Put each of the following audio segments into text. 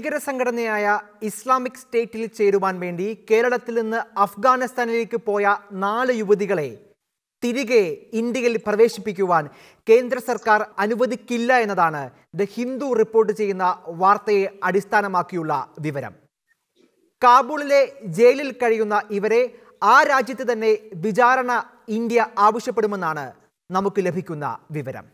ഭീകര സംഘടനയായ ഇസ്ലാമിക് സ്റ്റേറ്റിൽ ചേരുവാൻ വേണ്ടി കേരളത്തിൽ നിന്ന് അഫ്ഗാനിസ്ഥാനിലേക്ക് പോയ നാല് യുവതികളെ തിരികെ ഇന്ത്യയിൽ പ്രവേശിപ്പിക്കുവാൻ കേന്ദ്ര സർക്കാർ അനുവദിക്കില്ല എന്നതാണ് ദ ഹിന്ദു റിപ്പോർട്ട് ചെയ്യുന്ന വാർത്തയെ അടിസ്ഥാനമാക്കിയുള്ള വിവരം കാബൂളിലെ ജയിലിൽ കഴിയുന്ന ഇവരെ ആ രാജ്യത്ത് തന്നെ വിചാരണ ഇന്ത്യ ആവശ്യപ്പെടുമെന്നാണ് നമുക്ക് ലഭിക്കുന്ന വിവരം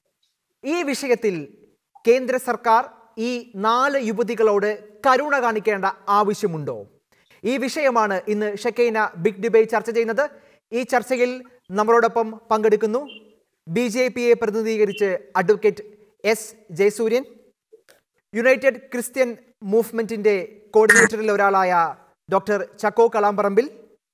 ഈ വിഷയത്തിൽ കേന്ദ്ര സർക്കാർ ഈ നാല് യുവതികളോട് കരുണ കാണിക്കേണ്ട ആവശ്യമുണ്ടോ ഈ വിഷയമാണ് ഇന്ന് ഷെക്കൈന ബിഗ് ഡിബേറ്റ് ചർച്ച ചെയ്യുന്നത് ഈ ചർച്ചയിൽ നമ്മളോടൊപ്പം പങ്കെടുക്കുന്നു ബി ജെ പിയെ പ്രതിനിധീകരിച്ച് advocate S Jayasuryan united Christian മൂവ്മെന്റിന്റെ കോർഡിനേറ്ററിൽ ഒരാളായ doctor Chacko Kalamparambil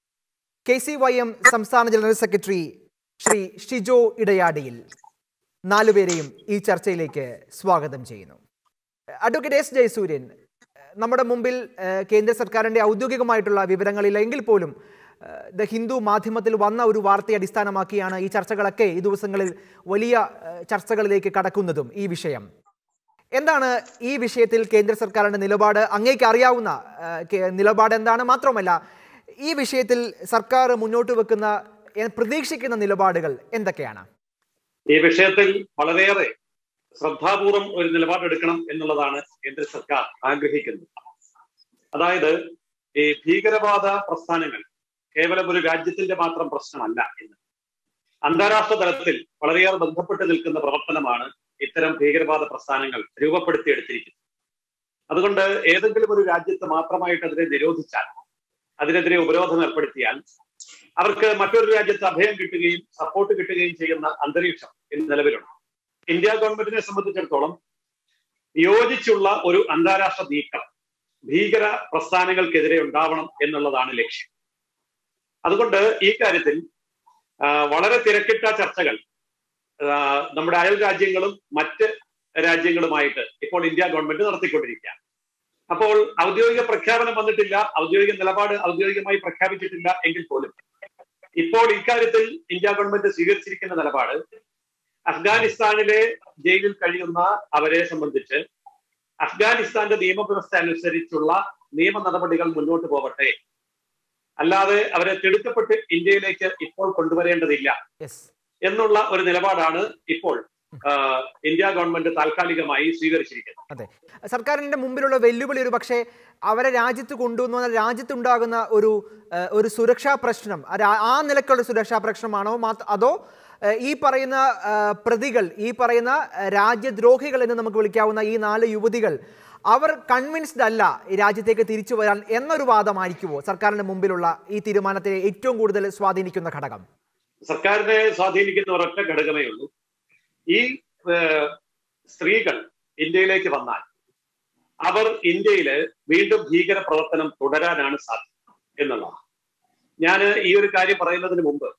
K C Y M സംസ്ഥാന ജനറൽ സെക്രട്ടറി ശ്രീ ഷിജോ ഇടയാടിയിൽ നാലുപേരെയും ഈ ചർച്ചയിലേക്ക് സ്വാഗതം ചെയ്യുന്നു അഡ്വക്കേറ്റ് എസ് ജയസൂര്യൻ നമ്മുടെ മുമ്പിൽ ഏഹ്, കേന്ദ്ര സർക്കാരിൻ്റെ ഔദ്യോഗികമായിട്ടുള്ള വിവരങ്ങളില്ല എങ്കിൽ പോലും ഏഹ്, ദ ഹിന്ദു മാധ്യമത്തിൽ വന്ന ഒരു വാർത്തയെ അടിസ്ഥാനമാക്കിയാണ് ഈ ചർച്ചകളൊക്കെ ഈ ദിവസങ്ങളിൽ വലിയ ഏഹ്, ചർച്ചകളിലേക്ക് കടക്കുന്നതും ഈ വിഷയം എന്താണ് ഈ വിഷയത്തിൽ കേന്ദ്ര സർക്കാരിന്റെ നിലപാട് അങ്ങേക്ക് അറിയാവുന്ന ഏഹ്, കേ- നിലപാട് എന്താണ് മാത്രമല്ല ഈ വിഷയത്തിൽ സർക്കാർ മുന്നോട്ട് വെക്കുന്ന ഏഹ്, പ്രതീക്ഷിക്കുന്ന നിലപാടുകൾ എന്തൊക്കെയാണ് ഈ വിഷയത്തിൽ വളരെയേറെ ശ്രദ്ധാപൂർവം ഒരു നിലപാടെടുക്കണം എന്നുള്ളതാണ് കേന്ദ്ര സർക്കാർ ആഗ്രഹിക്കുന്നത് അതായത് ഈ ഭീകരവാദ പ്രസ്ഥാനങ്ങൾ കേവലം ഒരു രാജ്യത്തിന്റെ മാത്രം പ്രശ്നമല്ല എന്ന് അന്താരാഷ്ട്ര തലത്തിൽ വളരെയേറെ ബന്ധപ്പെട്ട് നിൽക്കുന്ന പ്രവർത്തനമാണ് ഇത്തരം ഭീകരവാദ പ്രസ്ഥാനങ്ങൾ രൂപപ്പെടുത്തിയെടുത്തിരിക്കുന്നത് അതുകൊണ്ട് ഏതെങ്കിലും ഒരു രാജ്യത്ത് മാത്രമായിട്ട് അതിനെ നിരോധിച്ചാൽ അതിനെതിരെ ഉപരോധം ഏർപ്പെടുത്തിയാൽ അവർക്ക് മറ്റൊരു രാജ്യത്ത് അഭയം കിട്ടുകയും സപ്പോർട്ട് കിട്ടുകയും ചെയ്യുന്ന അന്തരീക്ഷം ഇന്ന് നിലവിലുണ്ട് ഇന്ത്യ ഗവൺമെന്റിനെ സംബന്ധിച്ചിടത്തോളം യോജിച്ചുള്ള ഒരു അന്താരാഷ്ട്ര നീക്കം ഭീകര പ്രസ്ഥാനങ്ങൾക്കെതിരെ ഉണ്ടാവണം എന്നുള്ളതാണ് ലക്ഷ്യം അതുകൊണ്ട് ഈ കാര്യത്തിൽ ആ, വളരെ തിരക്കിട്ട ചർച്ചകൾ ആ, നമ്മുടെ അയൽ രാജ്യങ്ങളും മറ്റ് രാജ്യങ്ങളുമായിട്ട് ഇപ്പോൾ ഇന്ത്യ ഗവൺമെന്റ് നടത്തിക്കൊണ്ടിരിക്കുകയാണ് അപ്പോൾ ഔദ്യോഗിക പ്രഖ്യാപനം വന്നിട്ടില്ല ഔദ്യോഗിക നിലപാട് ഔദ്യോഗികമായി പ്രഖ്യാപിച്ചിട്ടില്ല എങ്കിൽ പോലും ഇപ്പോൾ ഇക്കാര്യത്തിൽ ഇന്ത്യ ഗവൺമെന്റ് സ്വീകരിച്ചിരിക്കുന്ന നിലപാട് അഫ്ഗാനിസ്ഥാനിലെ ജയിലിൽ കഴിയുന്ന അവരെ സംബന്ധിച്ച് അഫ്ഗാനിസ്ഥാന്റെ നിയമവ്യവസ്ഥ അനുസരിച്ചുള്ള നിയമ നടപടികൾ മുന്നോട്ട് പോകട്ടെ അല്ലാതെ അവരെ തിടുക്കപ്പെട്ട് ഇന്ത്യയിലേക്ക് ഇപ്പോൾ കൊണ്ടുവരേണ്ടതില്ല യെസ് എന്നുള്ള ഒരു നിലപാടാണ് ഇപ്പോൾ ആ, ഇന്ത്യ ഗവൺമെന്റ് താൽക്കാലികമായി സ്വീകരിച്ചിരിക്കുന്നത് അതെ സർക്കാരിന്റെ മുമ്പിലുള്ള വെല്ലുവിളി ഒരു പക്ഷേ അവരെ രാജ്യത്ത് കൊണ്ടുവന്ന രാജ്യത്തുണ്ടാകുന്ന ഒരു ഏഹ്, ഒരു സുരക്ഷാ പ്രശ്നം ആ രാ- ആ നിലക്കുള്ള സുരക്ഷാ പ്രശ്നമാണോ മാത്ര അതോ ഏഹ്, ഈ പറയുന്ന ഏഹ്, പ്രതികൾ ഈ പറയുന്ന ഏഹ്, രാജ്യദ്രോഹികൾ എന്ന് നമുക്ക് വിളിക്കാവുന്ന ഈ നാല് യുവതികൾ അവർ കൺവിൻസ്ഡ് അല്ല ഈ രാജ്യത്തേക്ക് തിരിച്ചു വരാൻ എന്നൊരു വാദമായിരിക്കുമോ സർക്കാരിന്റെ മുമ്പിലുള്ള ഈ തീരുമാനത്തെ ഏറ്റവും കൂടുതൽ സ്വാധീനിക്കുന്ന ഘടകം സർക്കാരിനെ സ്വാധീനിക്കുന്ന ഒരൊറ്റ ഘടകമേ ഉള്ളൂ ഈ ഏഹ്, സ്ത്രീകൾ ഇന്ത്യയിലേക്ക് വന്നാൽ അവർ ഇന്ത്യയിൽ വീണ്ടും ഭീകര പ്രവർത്തനം തുടരാനാണ് സാധ്യത എന്നുള്ളതാണ് ഞാൻ ഈ ഒരു കാര്യം പറയുന്നതിന് മുമ്പ്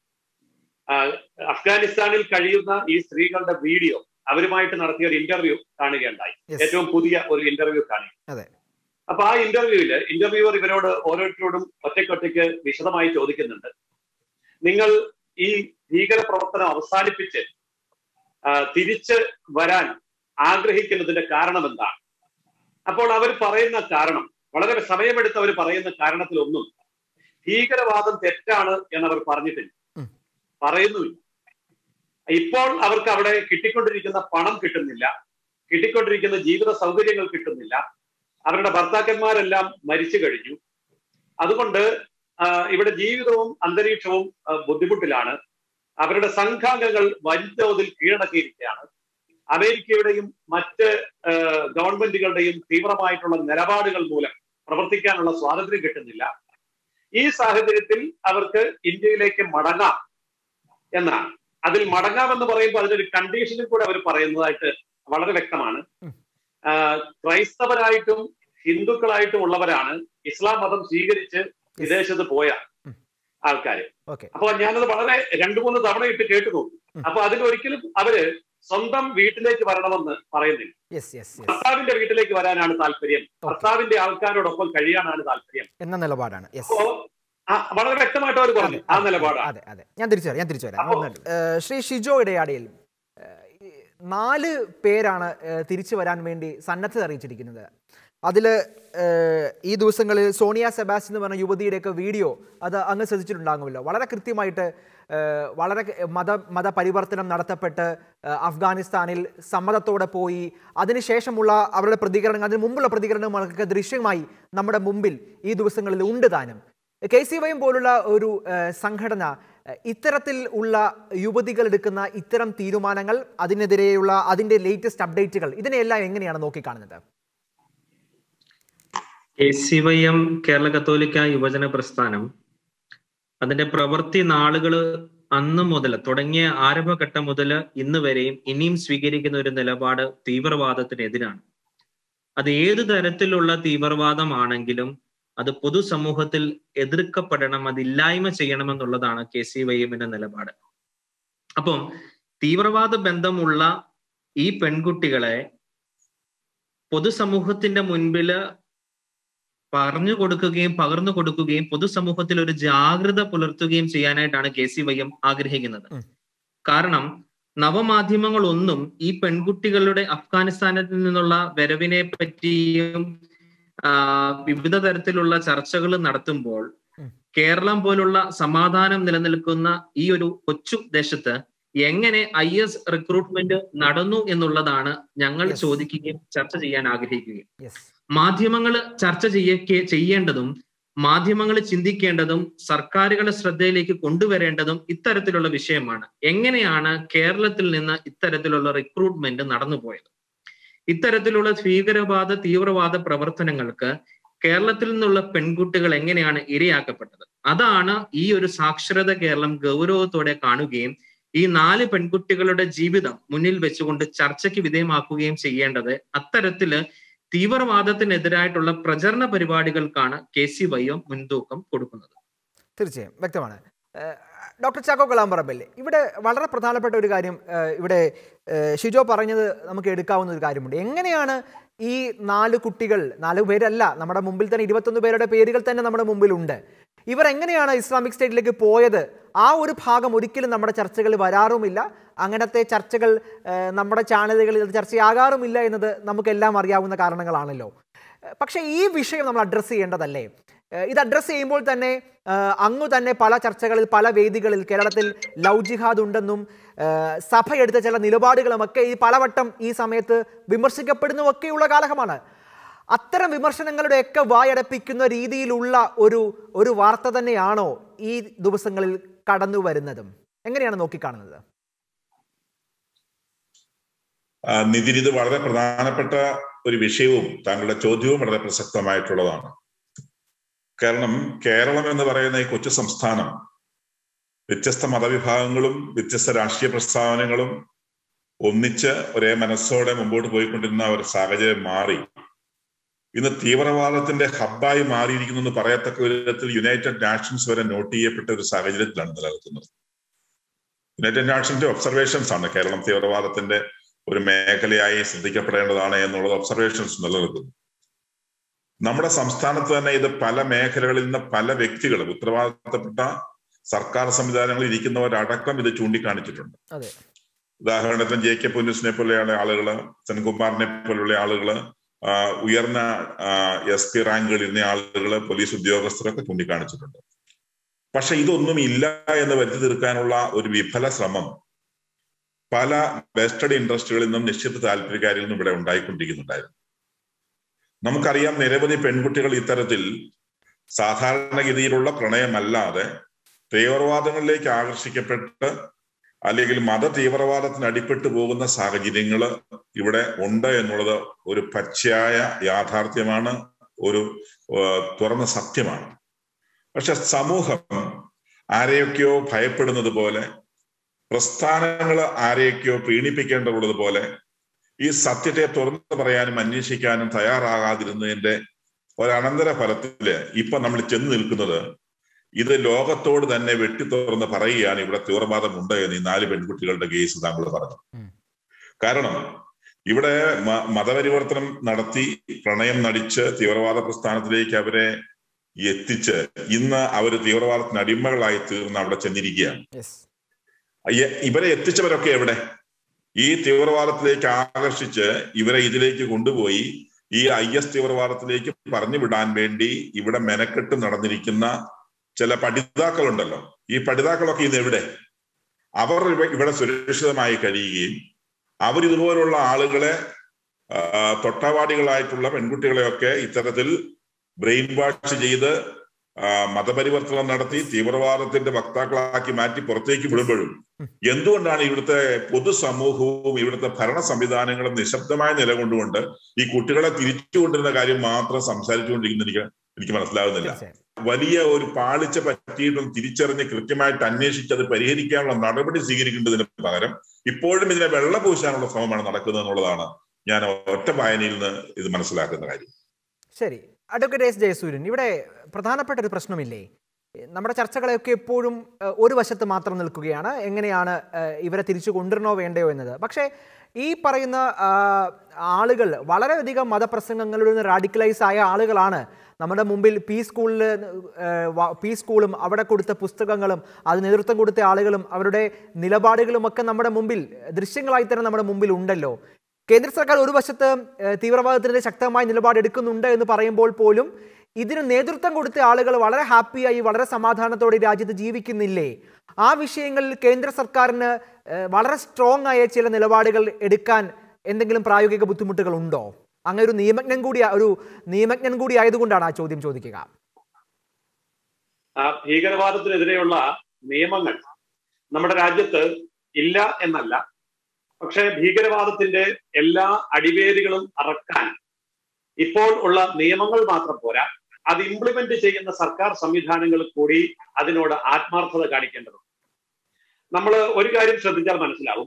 ആ, അഫ്ഗാനിസ്ഥാനിൽ കഴിയുന്ന ഈ സ്ത്രീകളുടെ വീഡിയോ അവരുമായിട്ട് നടത്തിയ ഒരു ഇന്റർവ്യൂ കാണുകയുണ്ടായി Yes. ഏറ്റവും പുതിയ ഒരു ഇന്റർവ്യൂ കാണുക അതെ അപ്പൊ ആ ഇന്റർവ്യൂവില് ഇന്റർവ്യൂവർ ഇവരോട് ഓരോരുത്തരോടും ഒറ്റയ്ക്കൊറ്റയ്ക്ക് വിശദമായി ചോദിക്കുന്നുണ്ട് നിങ്ങൾ ഈ ഭീകര പ്രവർത്തനം അവസാനിപ്പിച്ച് ആ, തിരിച്ച് വരാൻ ആഗ്രഹിക്കുന്നതിന്റെ കാരണം എന്താണ് അപ്പോൾ അവർ പറയുന്ന കാരണം വളരെ സമയമെടുത്ത് അവർ പറയുന്ന കാരണത്തിലൊന്നും ഭീകരവാദം തെറ്റാണ് എന്നവർ പറഞ്ഞിട്ടില്ല ഉം. പറയുന്നുമില്ല ഇപ്പോൾ അവർക്ക് അവിടെ കിട്ടിക്കൊണ്ടിരിക്കുന്ന പണം കിട്ടുന്നില്ല കിട്ടിക്കൊണ്ടിരിക്കുന്ന ജീവിത സൗകര്യങ്ങൾ കിട്ടുന്നില്ല അവരുടെ ഭർത്താക്കന്മാരെല്ലാം മരിച്ചു കഴിഞ്ഞു അതുകൊണ്ട് ആ, ഇവിടെ ജീവിതവും അന്തരീക്ഷവും ആ, ബുദ്ധിമുട്ടിലാണ് അവരുടെ സംഘാംഗങ്ങൾ വൻതോതിൽ കീഴടക്കിയിരിക്കുകയാണ് അമേരിക്കയുടെയും മറ്റ് ആ, ഗവൺമെന്റുകളുടെയും തീവ്രമായിട്ടുള്ള നിലപാടുകൾ മൂലം പ്രവർത്തിക്കാനുള്ള സ്വാതന്ത്ര്യം കിട്ടുന്നില്ല ഈ സാഹചര്യത്തിൽ അവർക്ക് ഇന്ത്യയിലേക്ക് മടങ്ങാം എന്നാണ് അതിൽ മടങ്ങാമെന്ന് പറയുമ്പോൾ അതിനൊരു കണ്ടീഷനും കൂടെ അവർ പറയുന്നതായിട്ട് വളരെ വ്യക്തമാണ് ഉം. ആ, ക്രൈസ്തവരായിട്ടും ഹിന്ദുക്കളായിട്ടും ഉള്ളവരാണ് ഇസ്ലാം മതം സ്വീകരിച്ച് വിദേശത്ത് പോയ ഉം. ആൾക്കാര് ഓക്കെ അപ്പൊ ഞാനത് വളരെ രണ്ടു മൂന്ന് തവണ ഇട്ട് കേട്ടു നോക്കി ഉം. അപ്പൊ അതിലൊരിക്കലും അവര് സ്വന്തം വീട്ടിലേക്ക് വരണമെന്ന് പറയുന്നില്ല യെസ് യെസ് യെസ് ഭർത്താവിന്റെ വീട്ടിലേക്ക് വരാനാണ് താല്പര്യം ഭർത്താവിന്റെ ആൾക്കാരോടൊപ്പം കഴിയാനാണ് താല്പര്യം എന്ന നിലപാടാണ് യെസ് അപ്പോ ആ, വളരെ വ്യക്തമായിട്ട് അവർ പറഞ്ഞു ആ നിലപാടാണ് അതെ അതെ ഞാൻ തിരിച്ചു വരാം ഞാൻ തിരിച്ചു വരാം അപ്പോ- ഒന്ന് ഏഹ് ശ്രീ ഷിജോ ഇടയാടിയിൽ ഏഹ് ഈ നാല് പേരാണ് ഏഹ് തിരിച്ചു വരാൻ വേണ്ടി സന്നദ്ധത അറിയിച്ചിരിക്കുന്നത് അതിൽ ഈ ദിവസങ്ങളിൽ സോണിയ സെബാസ് എന്ന് പറഞ്ഞ യുവതിയുടെയൊക്കെ വീഡിയോ അത് അങ്ങ് ശ്രദ്ധിച്ചിട്ടുണ്ടാകുമല്ലോ വളരെ കൃത്യമായിട്ട് ഏഹ്, വളരെ ക- മത മതപരിവർത്തനം നടത്തപ്പെട്ട് ഏഹ്, അഫ്ഗാനിസ്ഥാനിൽ സമ്മതത്തോടെ പോയി അതിനുശേഷമുള്ള അവരുടെ പ്രതികരണം അതിന് മുമ്പുള്ള പ്രതികരണങ്ങളൊക്കെ ദൃശ്യമായി നമ്മുടെ മുമ്പിൽ ഈ ദിവസങ്ങളിൽ ഉണ്ട് താനും കെ സി വൈയും പോലുള്ള ഒരു ഏഹ്, സംഘടന ഏഹ്, ഇത്തരത്തിൽ ഉള്ള യുവതികൾ എടുക്കുന്ന ഇത്തരം തീരുമാനങ്ങൾ അതിനെതിരെയുള്ള അതിൻ്റെ ലേറ്റസ്റ്റ് അപ്ഡേറ്റുകൾ ഇതിനെയെല്ലാം എങ്ങനെയാണ് നോക്കിക്കാണുന്നത് K C Y M Kerala കത്തോലിക്ക യുവജന പ്രസ്ഥാനം അതിന്റെ പ്രവൃത്തി നാളുകള് അന്ന് മുതൽ തുടങ്ങിയ ആരംഭഘട്ടം മുതൽ ഇന്ന് വരെയും ഇനിയും സ്വീകരിക്കുന്ന ഒരു നിലപാട് തീവ്രവാദത്തിനെതിരാണ് അത് ഏത് തരത്തിലുള്ള തീവ്രവാദമാണെങ്കിലും അത് പൊതുസമൂഹത്തിൽ എതിർക്കപ്പെടണം അത് ഇല്ലായ്മ ചെയ്യണമെന്നുള്ളതാണ് കെ സി വൈ എമ്മിന്റെ നിലപാട് അപ്പം തീവ്രവാദ ബന്ധമുള്ള ഈ പെൺകുട്ടികളെ പൊതുസമൂഹത്തിന്റെ മുൻപില് പറഞ്ഞു കൊടുക്കുകയും പകർന്നു കൊടുക്കുകയും പൊതുസമൂഹത്തിൽ ഒരു ജാഗ്രത പുലർത്തുകയും ചെയ്യാനായിട്ടാണ് കെ സി വൈ എം ആഗ്രഹിക്കുന്നത് ഉം. കാരണം നവമാധ്യമങ്ങളൊന്നും ഈ പെൺകുട്ടികളുടെ അഫ്ഗാനിസ്ഥാനിൽ നിന്നുള്ള വരവിനെ പറ്റിയും ആ, വിവിധ തരത്തിലുള്ള ചർച്ചകൾ നടത്തുമ്പോൾ ഉം. കേരളം പോലുള്ള സമാധാനം നിലനിൽക്കുന്ന ഈ ഒരു കൊച്ചു ദേശത്ത് എങ്ങനെ ഐ എസ് റിക്രൂട്ട്മെന്റ് നടന്നു എന്നുള്ളതാണ് ഞങ്ങൾ Yes. ചോദിക്കുകയും ചർച്ച ചെയ്യാൻ ആഗ്രഹിക്കുകയും യെസ് മാധ്യമങ്ങൾ ചർച്ച ചെയ്യ ചെയ്യേണ്ടതും മാധ്യമങ്ങൾ ചിന്തിക്കേണ്ടതും സർക്കാരുകളുടെ ശ്രദ്ധയിലേക്ക് കൊണ്ടുവരേണ്ടതും ഇത്തരത്തിലുള്ള വിഷയമാണ് എങ്ങനെയാണ് കേരളത്തിൽ നിന്ന് ഇത്തരത്തിലുള്ള റിക്രൂട്ട്മെന്റ് നടന്നുപോയത് ഇത്തരത്തിലുള്ള ഭീകരവാദ തീവ്രവാദ പ്രവർത്തനങ്ങൾക്ക് കേരളത്തിൽ നിന്നുള്ള പെൺകുട്ടികൾ എങ്ങനെയാണ് ഇരയാക്കപ്പെട്ടത് അതാണ് ഈ ഒരു സാക്ഷരത കേരളം ഗൗരവത്തോടെ കാണുകയും ഈ നാല് പെൺകുട്ടികളുടെ ജീവിതം മുന്നിൽ വെച്ചുകൊണ്ട് ചർച്ചയ്ക്ക് വിധേയമാക്കുകയും ചെയ്യേണ്ടത് അത്തരത്തില് തീവ്രവാദത്തിനെതിരായിട്ടുള്ള പ്രചരണ പരിപാടികൾക്കാണ് കെ സി വൈ എം മുൻതൂക്കം കൊടുക്കുന്നത് തീർച്ചയായും വ്യക്തമാണ് ഏഹ്, ഡോക്ടർ ചാക്കോ കലാമ്പറമ്പൽ ഇവിടെ വളരെ പ്രധാനപ്പെട്ട ഒരു കാര്യം ഏഹ്, ഇവിടെ ഏഹ്, ഷിജോ പറഞ്ഞത് നമുക്ക് എടുക്കാവുന്ന ഒരു കാര്യമുണ്ട് എങ്ങനെയാണ് ഈ നാല് കുട്ടികൾ നാല് പേരല്ല നമ്മുടെ മുമ്പിൽ തന്നെ ഇരുപത്തൊന്ന് പേരുടെ പേരുകൾ തന്നെ നമ്മുടെ മുമ്പിലുണ്ട് ഇവർ എങ്ങനെയാണ് ഇസ്ലാമിക് സ്റ്റേറ്റിലേക്ക് പോയത് ആ ഒരു ഭാഗം ഒരിക്കലും നമ്മുടെ ചർച്ചകളിൽ വരാറുമില്ല അങ്ങനത്തെ ചർച്ചകൾ ഏഹ്, നമ്മുടെ ചാനലുകളിൽ അത് ചർച്ചയാകാറുമില്ല എന്നത് നമുക്കെല്ലാം അറിയാവുന്ന കാരണങ്ങളാണല്ലോ ഏഹ്, പക്ഷേ ഈ വിഷയം നമ്മൾ അഡ്രസ്സ് ചെയ്യേണ്ടതല്ലേ ഏഹ്, ഇത് അഡ്രസ്സ് ചെയ്യുമ്പോൾ തന്നെ ഏഹ്, അങ്ങു തന്നെ പല ചർച്ചകളിൽ പല വേദികളിൽ കേരളത്തിൽ ലവ് ജിഹാദ് ഉണ്ടെന്നും ഏഹ്, സഭ എടുത്ത ചില നിലപാടുകളുമൊക്കെ ഈ പലവട്ടം ഈ സമയത്ത് വിമർശിക്കപ്പെടുന്നതൊക്കെയുള്ള കാലമാണ് അത്തരം വിമർശനങ്ങളുടെയൊക്കെ വായടപ്പിക്കുന്ന രീതിയിലുള്ള ഒരു ഒരു വാർത്ത തന്നെയാണോ ഈ ദിവസങ്ങളിൽ കടന്നു വരുന്നതും എങ്ങനെയാണ് നോക്കിക്കാണുന്നത് ആ, നിതിൻ ഇത് വളരെ പ്രധാനപ്പെട്ട ഒരു വിഷയവും താങ്കളുടെ ചോദ്യവും വളരെ പ്രസക്തമായിട്ടുള്ളതാണ് കാരണം കേരളം എന്ന് പറയുന്ന ഈ കൊച്ചു സംസ്ഥാനം വ്യത്യസ്ത മതവിഭാഗങ്ങളും വ്യത്യസ്ത രാഷ്ട്രീയ പ്രസ്താവനകളും ഒന്നിച്ച് ഒരേ മനസ്സോടെ മുമ്പോട്ട് പോയിക്കൊണ്ടിരുന്ന ഒരു സാഹചര്യം മാറി ഇന്ന് തീവ്രവാദത്തിന്റെ ഹബ്ബായി മാറിയിരിക്കുന്നു എന്ന് പറയത്തക്ക വിധത്തിൽ യുണൈറ്റഡ് നാഷൻസ് വരെ നോട്ട് ചെയ്യപ്പെട്ട ഒരു സാഹചര്യത്തിലാണ് നിലനിൽക്കുന്നത് യുണൈറ്റഡ് നാഷൻസിന്റെ ഒബ്സർവേഷൻസ് ആണ് കേരളം തീവ്രവാദത്തിന്റെ ഒരു മേഖലയായി ശ്രദ്ധിക്കപ്പെടേണ്ടതാണ് എന്നുള്ളത് ഒബ്സർവേഷൻസ് നിലനിൽക്കുന്നു നമ്മുടെ സംസ്ഥാനത്ത് തന്നെ ഇത് പല മേഖലകളിൽ നിന്ന് പല വ്യക്തികളും ഉത്തരവാദിത്തപ്പെട്ട സർക്കാർ സംവിധാനങ്ങളിൽ ഇരിക്കുന്നവരടക്കം ഇത് ചൂണ്ടിക്കാണിച്ചിട്ടുണ്ട് അതെ ഉദാഹരണത്തിന് ജെ കെ പൊന്നൂസിനെ പോലെയുള്ള ആളുകള് സെൻകുമാറിനെ പോലുള്ള ആളുകള് ആ, ഉയർന്ന എസ് പി റാങ്കുകളിൽ ഇരുന്ന ആളുകള് പോലീസ് ഉദ്യോഗസ്ഥരൊക്കെ ചൂണ്ടിക്കാണിച്ചിട്ടുണ്ട് പക്ഷെ ഇതൊന്നും ഇല്ല എന്ന് വരുത്തി തീർക്കാനുള്ള ഒരു വിഫല ശ്രമം പല വെസ്റ്റഡ് ഇൻട്രസ്റ്റുകളിൽ നിന്നും നിശ്ചിത താല്പര്യക്കാരിൽ നിന്നും ഇവിടെ ഉണ്ടായിക്കൊണ്ടിരിക്കുന്നുണ്ടായിരുന്നു നമുക്കറിയാം നിരവധി പെൺകുട്ടികൾ ഇത്തരത്തിൽ സാധാരണഗതിയിലുള്ള പ്രണയമല്ലാതെ തീവ്രവാദങ്ങളിലേക്ക് ആകർഷിക്കപ്പെട്ട് അല്ലെങ്കിൽ മത തീവ്രവാദത്തിന് അടിപ്പെട്ടു പോകുന്ന സാഹചര്യങ്ങൾ ഇവിടെ ഉണ്ട് എന്നുള്ളത് ഒരു പച്ചയായ യാഥാർത്ഥ്യമാണ് ഒരു ഏഹ്, തുറന്ന സത്യമാണ് പക്ഷെ സമൂഹം ആരെയൊക്കെയോ ഭയപ്പെടുന്നത് പോലെ പ്രസ്ഥാനങ്ങൾ ആരെയൊക്കെയോ പ്രീണിപ്പിക്കേണ്ടതുള്ളത് പോലെ ഈ സത്യത്തെ തുറന്നു പറയാനും അന്വേഷിക്കാനും തയ്യാറാകാതിരുന്നതിന്റെ ഒരനന്തര ഫലത്തില് ഇപ്പൊ നമ്മൾ ചെന്ന് നിൽക്കുന്നത് ഇത് ലോകത്തോട് തന്നെ വെട്ടി തുറന്ന് പറയുകയാണ് ഇവിടെ തീവ്രവാദം ഉണ്ട് എന്ന് ഈ നാല് പെൺകുട്ടികളുടെ കേസ് താങ്കൾ പറഞ്ഞു ഉം. കാരണം ഇവിടെ മ- മതപരിവർത്തനം നടത്തി പ്രണയം നടിച്ച് തീവ്രവാദ പ്രസ്ഥാനത്തിലേക്ക് അവരെ എത്തിച്ച് ഇന്ന് അവർ തീവ്രവാദത്തിന് അടിമകളായി തീർന്ന് അവിടെ ചെന്നിരിക്കുകയാണ് യെസ് അയ്യ- ഇവരെ എത്തിച്ചവരൊക്കെ എവിടെ ഈ തീവ്രവാദത്തിലേക്ക് ആകർഷിച്ച് ഇവരെ ഇതിലേക്ക് കൊണ്ടുപോയി ഈ ഐ എസ് തീവ്രവാദത്തിലേക്ക് പറഞ്ഞു വിടാൻ വേണ്ടി ഇവിടെ മെനക്കെട്ട് നടന്നിരിക്കുന്ന ചില പഠിതാക്കളുണ്ടല്ലോ ഈ പഠിതാക്കളൊക്കെ ഇന്ന് എവിടെ അവർ ഇവ- ഇവിടെ സുരക്ഷിതമായി കഴിയുകയും അവർ ഇതുപോലുള്ള ആളുകളെ ആ, തൊട്ടാവാടികളായിട്ടുള്ള പെൺകുട്ടികളെയൊക്കെ ഇത്തരത്തിൽ ബ്രെയിൻ വാഷ് ചെയ്ത് ആ, മതപരിവർത്തനം നടത്തി തീവ്രവാദത്തിന്റെ വക്താക്കളാക്കി മാറ്റി പുറത്തേക്ക് വിടുമ്പോഴും എന്തുകൊണ്ടാണ് ഇവിടുത്തെ പൊതുസമൂഹവും ഇവിടുത്തെ ഭരണ സംവിധാനങ്ങളും നിശബ്ദമായി നിലകൊണ്ടുകൊണ്ട് ഈ കുട്ടികളെ തിരിച്ചുകൊണ്ടിരുന്ന കാര്യം മാത്രം സംസാരിച്ചുകൊണ്ടിരിക്കുന്ന എനിക്ക് എനിക്ക് മനസ്സിലാകുന്നില്ല തീർച്ചയായും വലിയ ഒരു പാളിച്ച പറ്റിയിട്ടും തിരിച്ചറിഞ്ഞ് കൃത്യമായിട്ട് അന്വേഷിച്ച് അത് പരിഹരിക്കാനുള്ള നടപടി സ്വീകരിക്കേണ്ടതിന് പകരം ഇപ്പോഴും ഇതിനെ വെള്ളപൂശാനുള്ള ശ്രമമാണ് നടക്കുന്നത് എന്നുള്ളതാണ് ഞാൻ ഒറ്റ വായനയിൽ നിന്ന് ഇത് മനസ്സിലാക്കുന്ന കാര്യം ശരി അഡ്വക്കേറ്റ് എസ് ജയസൂര്യൻ ഇവിടെ പ്രധാനപ്പെട്ട ഒരു പ്രശ്നമില്ലേ നമ്മുടെ ചർച്ചകളെയൊക്കെ എപ്പോഴും ഏഹ്, ഒരു വശത്ത് മാത്രം നിൽക്കുകയാണ് എങ്ങനെയാണ് ഏഹ്, ഇവരെ തിരിച്ചു കൊണ്ടുവരണോ വേണ്ടയോ എന്നത് പക്ഷേ ഈ പറയുന്ന ആ, ആളുകൾ വളരെയധികം മതപ്രസംഗങ്ങളിൽ നിന്ന് റാഡിക്കലൈസ് ആയ ആളുകളാണ് നമ്മുടെ മുമ്പിൽ പി സ്കൂളിൽ പി സ്കൂളും അവിടെ കൊടുത്ത പുസ്തകങ്ങളും അത് നേതൃത്വം കൊടുത്ത ആളുകളും അവരുടെ നിലപാടുകളും ഒക്കെ നമ്മുടെ മുമ്പിൽ ദൃശ്യങ്ങളായി തന്നെ നമ്മുടെ മുമ്പിൽ ഉണ്ടല്ലോ കേന്ദ്ര സർക്കാർ ഒരു വശത്ത് ഏഹ്, തീവ്രവാദത്തിനെതിരെ ശക്തമായ നിലപാടെടുക്കുന്നുണ്ട് എന്ന് പറയുമ്പോൾ പോലും ഇതിന് നേതൃത്വം കൊടുത്ത ആളുകൾ വളരെ ഹാപ്പിയായി വളരെ സമാധാനത്തോടെ ഈ രാജ്യത്ത് ജീവിക്കുന്നില്ലേ ആ വിഷയങ്ങളിൽ കേന്ദ്ര സർക്കാരിന് ഏഹ്, വളരെ സ്ട്രോങ് ആയ ചില നിലപാടുകൾ എടുക്കാൻ എന്തെങ്കിലും പ്രായോഗിക ബുദ്ധിമുട്ടുകൾ ഉണ്ടോ അങ്ങനെ ഒരു നിയമജ്ഞൻ കൂടി ഒരു നിയമജ്ഞൻ കൂടി ആയതുകൊണ്ടാണ് ആ ചോദ്യം ചോദിക്കുക ആ ഭീകരവാദത്തിനെതിരെയുള്ള നിയമങ്ങൾ നമ്മുടെ രാജ്യത്ത് ഇല്ല എന്നല്ല പക്ഷേ ഭീകരവാദത്തിന്റെ എല്ലാ അടിവേരുകളും അറക്കാൻ ഇപ്പോൾ ഉള്ള നിയമങ്ങൾ മാത്രം പോരാ അത് ഇംപ്ലിമെന്റ് ചെയ്യുന്ന സർക്കാർ സംവിധാനങ്ങൾ കൂടി അതിനോട് ആത്മാർത്ഥത കാണിക്കേണ്ടതുണ്ട് നമ്മൾ ഒരു കാര്യം ശ്രദ്ധിച്ചാൽ മനസ്സിലാവും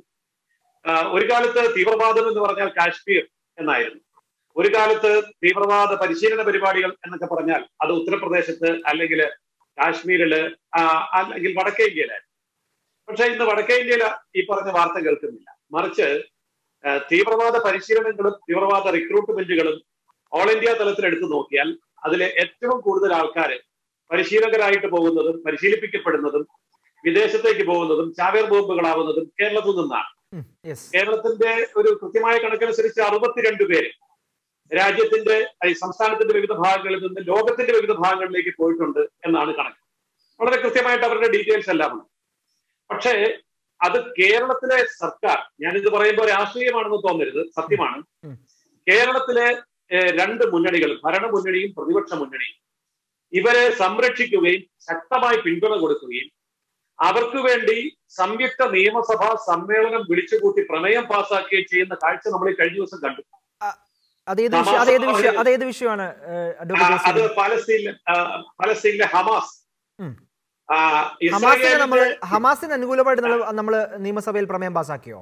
ആ, ഒരു കാലത്ത് തീവ്രവാദം എന്ന് പറഞ്ഞാൽ കാശ്മീർ എന്നായിരുന്നു ഒരു കാലത്ത് തീവ്രവാദ പരിശീലന പരിപാടികൾ എന്നൊക്കെ പറഞ്ഞാൽ അത് ഉത്തർപ്രദേശത്ത് അല്ലെങ്കിൽ കാശ്മീരില് ആ, അല്ലെങ്കിൽ വടക്കേ ഇന്ത്യയിലായിരുന്നു പക്ഷെ ഇന്ന് വടക്കേ ഇന്ത്യയിൽ ഈ പറഞ്ഞ വാർത്ത കേൾക്കുന്നില്ല മറിച്ച് ആ, തീവ്രവാദ പരിശീലനങ്ങളും തീവ്രവാദ റിക്രൂട്ട്മെന്റുകളും ഓൾ ഇന്ത്യ തലത്തിൽ എടുത്തു നോക്കിയാൽ അതിലെ ഏറ്റവും കൂടുതൽ ആൾക്കാർ പരിശീലകരായിട്ട് പോകുന്നതും പരിശീലിപ്പിക്കപ്പെടുന്നതും വിദേശത്തേക്ക് പോകുന്നതും ചാവേർ ബോംബുകളാവുന്നതും കേരളത്തിൽ നിന്നാണ് യെസ് കേരളത്തിന്റെ ഒരു കൃത്യമായ കണക്കനുസരിച്ച് അറുപത്തിരണ്ട് പേര് രാജ്യത്തിന്റെ ഈ സംസ്ഥാനത്തിന്റെ വിവിധ ഭാഗങ്ങളിൽ നിന്ന് ലോകത്തിന്റെ വിവിധ ഭാഗങ്ങളിലേക്ക് പോയിട്ടുണ്ട് എന്നാണ് കണക്ക് വളരെ കൃത്യമായിട്ട് അവരുടെ ഡീറ്റെയിൽസ് എല്ലാം ഉണ്ട് പക്ഷേ അത് കേരളത്തിലെ സർക്കാർ ഞാനിത് പറയുമ്പോൾ രാഷ്ട്രീയമാണെന്ന് തോന്നരുത് സത്യമാണ് ഉം. കേരളത്തിലെ ഏഹ്, രണ്ട് മുന്നണികളും ഭരണ മുന്നണിയും പ്രതിപക്ഷ മുന്നണിയും ഇവരെ സംരക്ഷിക്കുകയും ശക്തമായി പിന്തുണ കൊടുക്കുകയും അവർക്ക് വേണ്ടി സംയുക്ത നിയമസഭാ സമ്മേളനം വിളിച്ചുകൂട്ടി പ്രമേയം പാസാക്കുകയും ചെയ്യുന്ന കാഴ്ച നമ്മൾ ഈ കഴിഞ്ഞ ദിവസം കണ്ടു അതേത് വിഷയം അതേത് വിഷയം അതേത് വിഷയമാണ് ഏഹ്, ആ, അഡ്വക്കേറ്റ് അത് ജയസൂര്യൻ? പാലസ്തീനിലെ ആ, പാലസ്തീനിലെ ഹമാസ് ഉം. ആ, ഹമാസിനെ നമ്മൾ ഇസ്രായേലിന്റെ ഹമാസിന് അനുകൂലമായിട്ട് നമ്മൾ നിയമസഭയിൽ പ്രമേയം പാസാക്കിയോ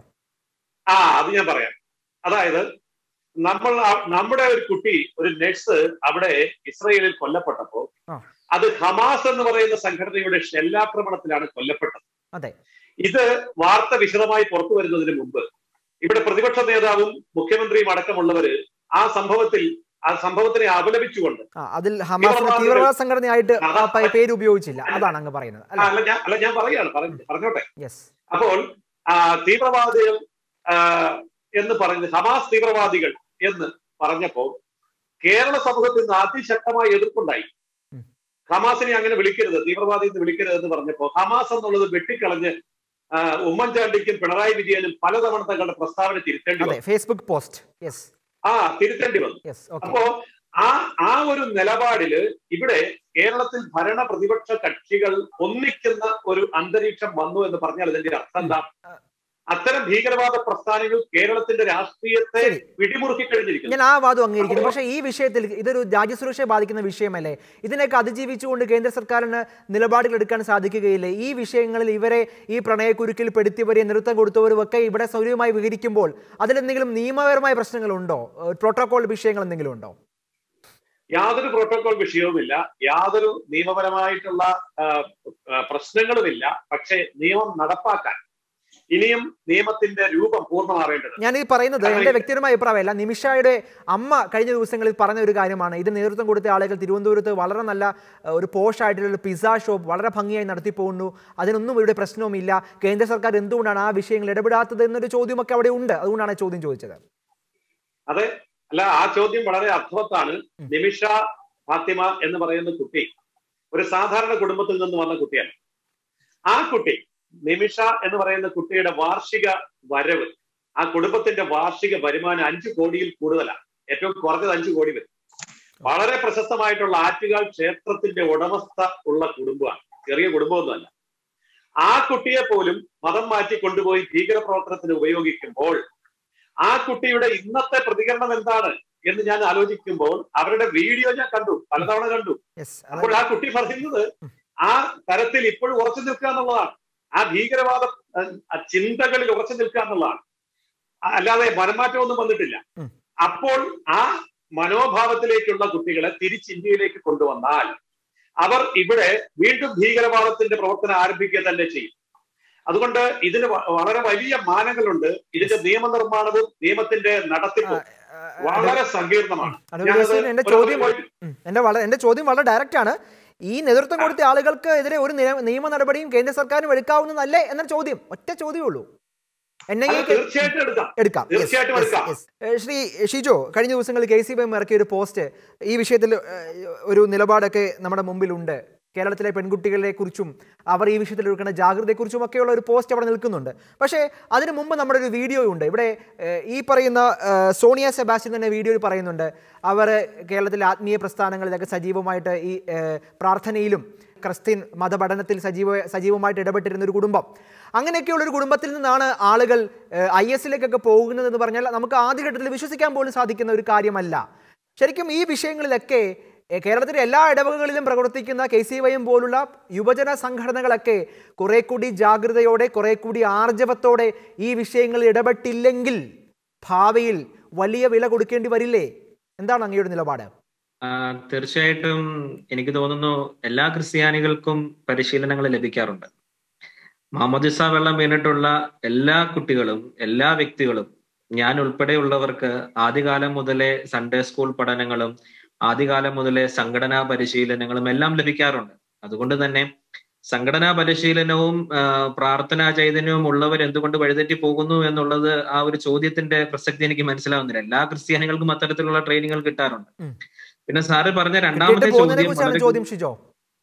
ആ അത് ഞാൻ പറയാം അതായത് നമ്മൾ ആ- നമ്മുടെ ഒരു കുട്ടി ഒരു നഴ്സ് അവിടെ ഇസ്രയേലിൽ കൊല്ലപ്പെട്ടപ്പോ ആ. അത് ഹമാസ് എന്ന് പറയുന്ന സംഘടനയുടെ ഷെല്ലാക്രമണത്തിലാണ് കൊല്ലപ്പെട്ടത് അതെ ഇത് വാർത്ത വിശദമായി പുറത്തു വരുന്നതിന് മുമ്പ് ഇവിടെ പ്രതിപക്ഷ നേതാവും മുഖ്യമന്ത്രിയും അടക്കമുള്ളവര് ആ സംഭവത്തിൽ ആ സംഭവത്തിനെ അപലപിച്ചുകൊണ്ട് ആ അതിൽ ഹമാസിന് തീവ്രവാദികൾ- തീവ്രവാദ സംഘടനയായിട്ട് ആ അതാ- പ- പേര് ഉപയോഗിച്ചില്ല അതാണ് അങ്ങ് പറയുന്നത് ആ, അല്ല അല്ല ഞാൻ അല്ല ഞാൻ പറയാണ് പറഞ്ഞ- പറഞ്ഞോട്ടെ യെസ് അപ്പോൾ ആ, തീവ്രവാദികൾ ആ, എന്ന് പറഞ്ഞ് ഹമാസ് തീവ്രവാദികൾ എന്ന് പറഞ്ഞപ്പോ കേരള സമൂഹത്തിൽ നിന്ന് അതിശക്തമായ എതിർപ്പുണ്ടായി ഉം. ഹമാസിനെ അങ്ങനെ വിളിക്കരുത് തീവ്രവാദി എന്ന് വിളിക്കരുത് എന്ന് പറഞ്ഞപ്പോ ഹമാസ് എന്നുള്ളത് വെട്ടിക്കളഞ്ഞ് ആ, ഉമ്മൻചാണ്ടിക്കും പിണറായി വിജയനും പലതവണ തങ്ങളുടെ പ്രസ്താവന തിരുത്തേണ്ടി അതെ വന്നു ഫേസ്ബുക്ക് പോസ്റ്റ് യെസ് ആ തിരുത്തേണ്ടി വന്നു യെസ് ഓക്കെ അപ്പോ ആ ആ ഒരു നിലപാടില് ഇവിടെ കേരളത്തിൽ ഭരണ പ്രതിപക്ഷ കക്ഷികൾ ഒന്നിക്കുന്ന ഒരു അന്തരീക്ഷം വന്നു എന്ന് പറഞ്ഞാൽ ഇതിന്റെ അർത്ഥം എന്താ അത്തരം ഭീകരവാദ പ്രസ്ഥാനങ്ങൾ കേരളത്തിന്റെ രാഷ്ട്രീയത്തെ ശരി. പിടിമുറുക്കി കഴിഞ്ഞിരിക്കുന്നു ഞാൻ ആ വാദം അംഗീകരിക്കുന്നു പക്ഷേ ഈ വിഷയത്തിൽ ഇതൊരു രാജ്യസുരക്ഷയെ ബാധിക്കുന്ന വിഷയമല്ലേ ഇതിനൊക്കെ അതിജീവിച്ചുകൊണ്ട് കേന്ദ്ര സർക്കാരിന് നിലപാടുകൾ എടുക്കാൻ സാധിക്കുകയില്ലേ ഈ വിഷയങ്ങളിൽ ഇവരെ ഈ പ്രണയക്കുരുക്കിൽ പെടുത്തിയവരെ നൃത്തം കൊടുത്തവരും ഒക്കെ ഇവിടെ സൗകര്യമായി വിഹരിക്കുമ്പോൾ അതിലെന്തെങ്കിലും നിയമപരമായ പ്രശ്നങ്ങളുണ്ടോ പ്രോട്ടോകോൾ വിഷയങ്ങൾ എന്തെങ്കിലും ഉണ്ടോ യാതൊരു പ്രോട്ടോകോൾ വിഷയവുമില്ല യാതൊരു നിയമപരമായിട്ടുള്ള ആ, ആ, പ്രശ്നങ്ങളുമില്ല പക്ഷേ നിയമം നടപ്പാക്കാൻ ഇനിയും നിയമത്തിന്റെ രൂപം പൂർണ്ണമാവേണ്ടത് ഞാൻ ഈ പറയുന്നത് എന്റെ വ്യക്തിപരമായ അഭിപ്രായമല്ല നിമിഷയുടെ അമ്മ കഴിഞ്ഞ ദിവസങ്ങളിൽ പറഞ്ഞ ഒരു കാര്യമാണ് ഇത് നേതൃത്വം കൊടുത്ത ആളുകൾ തിരുവനന്തപുരത്ത് വളരെ നല്ല ഏഹ്, ഒരു പോഷ് ആയിട്ടുള്ള ഒരു പിസ്സ ഷോപ്പ് വളരെ ഭംഗിയായി നടത്തി പോകുന്നു അതിനൊന്നും ഇവിടെ പ്രശ്നവുമില്ല കേന്ദ്ര സർക്കാർ എന്തുകൊണ്ടാണ് ആ വിഷയങ്ങൾ ഇടപെടാത്തത് എന്നൊരു ചോദ്യമൊക്കെ അവിടെ ഉണ്ട് അതുകൊണ്ടാണ് ചോദ്യം ചോദിച്ചത് അതെ അല്ല ആ ചോദ്യം വളരെ അർത്ഥവത്താണ് നിമിഷ ഫാത്തിമ എന്ന് പറയുന്ന കുട്ടി ഒരു സാധാരണ കുടുംബത്തിൽ നിന്ന് വന്ന കുട്ടിയാണ് ആ കുട്ടി നിമിഷ എന്ന് പറയുന്ന കുട്ടിയുടെ വാർഷിക വരവ് ആ കുടുംബത്തിന്റെ വാർഷിക വരുമാനം അഞ്ചു കോടിയിൽ കൂടുതലാണ് ഏറ്റവും കുറഞ്ഞത് അഞ്ചു കോടി വരും വളരെ പ്രശസ്തമായിട്ടുള്ള ആറ്റുകാൽ ക്ഷേത്രത്തിന്റെ ഉടമസ്ഥ ഉള്ള കുടുംബമാണ് ചെറിയ കുടുംബമൊന്നുമല്ല ആ കുട്ടിയെ പോലും മതം മാറ്റി കൊണ്ടുപോയി ഭീകരപ്രവർത്തനത്തിന് ഉപയോഗിക്കുമ്പോൾ ആ കുട്ടിയുടെ ഇന്നത്തെ പ്രതികരണം എന്താണ് എന്ന് ഞാൻ ആലോചിക്കുമ്പോൾ അവരുടെ വീഡിയോ ഞാൻ കണ്ടു പലതവണ കണ്ടു യെസ് അപ്പോൾ ആ കുട്ടി പറയുന്നത് ആ തരത്തിൽ ഇപ്പോഴും ഉറച്ചു നിൽക്കുക എന്നുള്ളതാണ് ആ ഭീകരവാദ അഹ്, ആ ചിന്തകളിൽ ഉറച്ചു നിൽക്കുക എന്നുള്ളതാണ് ആ, അല്ലാതെ മനംമാറ്റമൊന്നും വന്നിട്ടില്ല ഉം. അപ്പോൾ ആ മനോഭാവത്തിലേക്കുള്ള കുട്ടികളെ തിരിച്ച് ഇന്ത്യയിലേക്ക് കൊണ്ടുവന്നാൽ അവർ ഇവിടെ വീണ്ടും ഭീകരവാദത്തിന്റെ പ്രവർത്തനം ആരംഭിക്കുക തന്നെ ചെയ്യും അതുകൊണ്ട് ഇതിന് വ- വളരെ വലിയ മാനങ്ങളുണ്ട് ഇതിന്റെ നിയമനിർമ്മാണവും നിയമത്തിന്റെ നടത്തിപ്പും വളരെ സങ്കീർണമാണ് ഞാനത് എന്റെ ഒരു- ചോദ്യം ഒരു- ഉം. എന്റെ വളരെ എന്റെ ചോദ്യം വളരെ ഡയറക്റ്റ് ആണ് ഈ നേതൃത്വം കൊടുത്ത ആളുകൾക്ക് എതിരെ ഒരു നിയ- നിയമ നടപടിയും കേന്ദ്ര സർക്കാരിനും എടുക്കാവുന്നതല്ലേ എന്ന ചോദ്യം ഒറ്റ ചോദ്യമേ ഉള്ളൂ എൻ ഐ അത് എ തീർച്ചയായിട്ടും എടുക്കാം എടുക്കാം Yes, തീർച്ചയായിട്ടും yes, എടുക്കാം. yes. ഏ, ശ്രീ ഷിജോ കഴിഞ്ഞ ദിവസങ്ങളിൽ കെ സി ബി എം ഇറക്കിയ ഒരു പോസ്റ്റ് ഈ വിഷയത്തിൽ ഏ, ഒരു നിലപാടൊക്കെ നമ്മുടെ മുമ്പിലുണ്ട് കേരളത്തിലെ പെൺകുട്ടികളെ കുറിച്ചും അവർ ഈ വിഷയത്തിൽ എടുക്കുന്ന ജാഗ്രതയെക്കുറിച്ചും ഒക്കെയുള്ള ഒരു പോസ്റ്റ് അവിടെ നിൽക്കുന്നുണ്ട് പക്ഷേ അതിനു മുമ്പ് നമ്മുടെ ഒരു വീഡിയോ ഉണ്ട് ഇവിടെ ഏ, ഈ പറയുന്ന ഏ, സോണിയ സെബാസ്റ്റ്യൻ തന്നെ വീഡിയോയിൽ പറയുന്നുണ്ട് അവർ കേരളത്തിലെ ആത്മീയ പ്രസ്ഥാനങ്ങളിലൊക്കെ സജീവമായിട്ട് ഈ ഏ, പ്രാർത്ഥനയിലും ക്രിസ്ത്യൻ മതപഠനത്തിൽ സജീവ സജീവമായിട്ട് ഇടപെട്ടിരുന്ന ഒരു കുടുംബം അങ്ങനെയൊക്കെയുള്ള ഒരു കുടുംബത്തിൽ നിന്നാണ് ആളുകൾ ഐ എസിലേക്കൊക്കെ പോകുന്നതെന്ന് പറഞ്ഞാൽ നമുക്ക് ആദ്യഘട്ടത്തിൽ വിശ്വസിക്കാൻ പോലും സാധിക്കുന്ന ഒരു കാര്യമല്ല ശരിക്കും ഈ വിഷയങ്ങളിലൊക്കെ എ, കേരളത്തിലെ എല്ലാ ഇടവകകളിലും പ്രവർത്തിക്കുന്ന കെ സി വൈ എം പോലുള്ള യുവജന സംഘടനകളൊക്കെ കുറെ കൂടി ജാഗ്രതയോടെ കുറെ കൂടി ആർജവത്തോടെ ഈ വിഷയങ്ങളിൽ ഇടപെട്ടില്ലെങ്കിൽ ഭാവിയിൽ വലിയ വില കൊടുക്കേണ്ടി വരില്ലേ എന്താണ് അങ്ങയുടെ നിലപാട് ആ, തീർച്ചയായിട്ടും എനിക്ക് തോന്നുന്നു എല്ലാ ക്രിസ്ത്യാനികൾക്കും പരിശീലനങ്ങൾ ലഭിക്കാറുണ്ട് മാമോദിസ വെള്ളം വീണിട്ടുള്ള എല്ലാ കുട്ടികളും എല്ലാ വ്യക്തികളും ഞാൻ ഉൾപ്പെടെയുള്ളവർക്ക് ആദ്യകാലം മുതലേ സൺഡേ സ്കൂൾ പഠനങ്ങളും ആദ്യകാലം മുതലേ സംഘടനാ പരിശീലനങ്ങളും എല്ലാം ലഭിക്കാറുണ്ട് അതുകൊണ്ട് തന്നെ സംഘടനാ പരിശീലനവും ആ, പ്രാർത്ഥനാ ചൈതന്യവും ഉള്ളവർ എന്തുകൊണ്ട് വഴിതെറ്റി പോകുന്നു എന്നുള്ളത് ആ ഒരു ചോദ്യത്തിന്റെ പ്രസക്തി എനിക്ക് മനസ്സിലാവുന്നില്ല എല്ലാ ക്രിസ്ത്യാനികൾക്കും അത്തരത്തിലുള്ള ട്രെയിനിങ്ങൾ കിട്ടാറുണ്ട് ഉം. പിന്നെ സാറ് പറഞ്ഞ കിട്ടിയിട്ട് രണ്ടാമത്തെ പോകുന്നതിനെ ചോദ്യം കുറിച്ചാണ് വളരെ ചോദ്യം ഷിജോ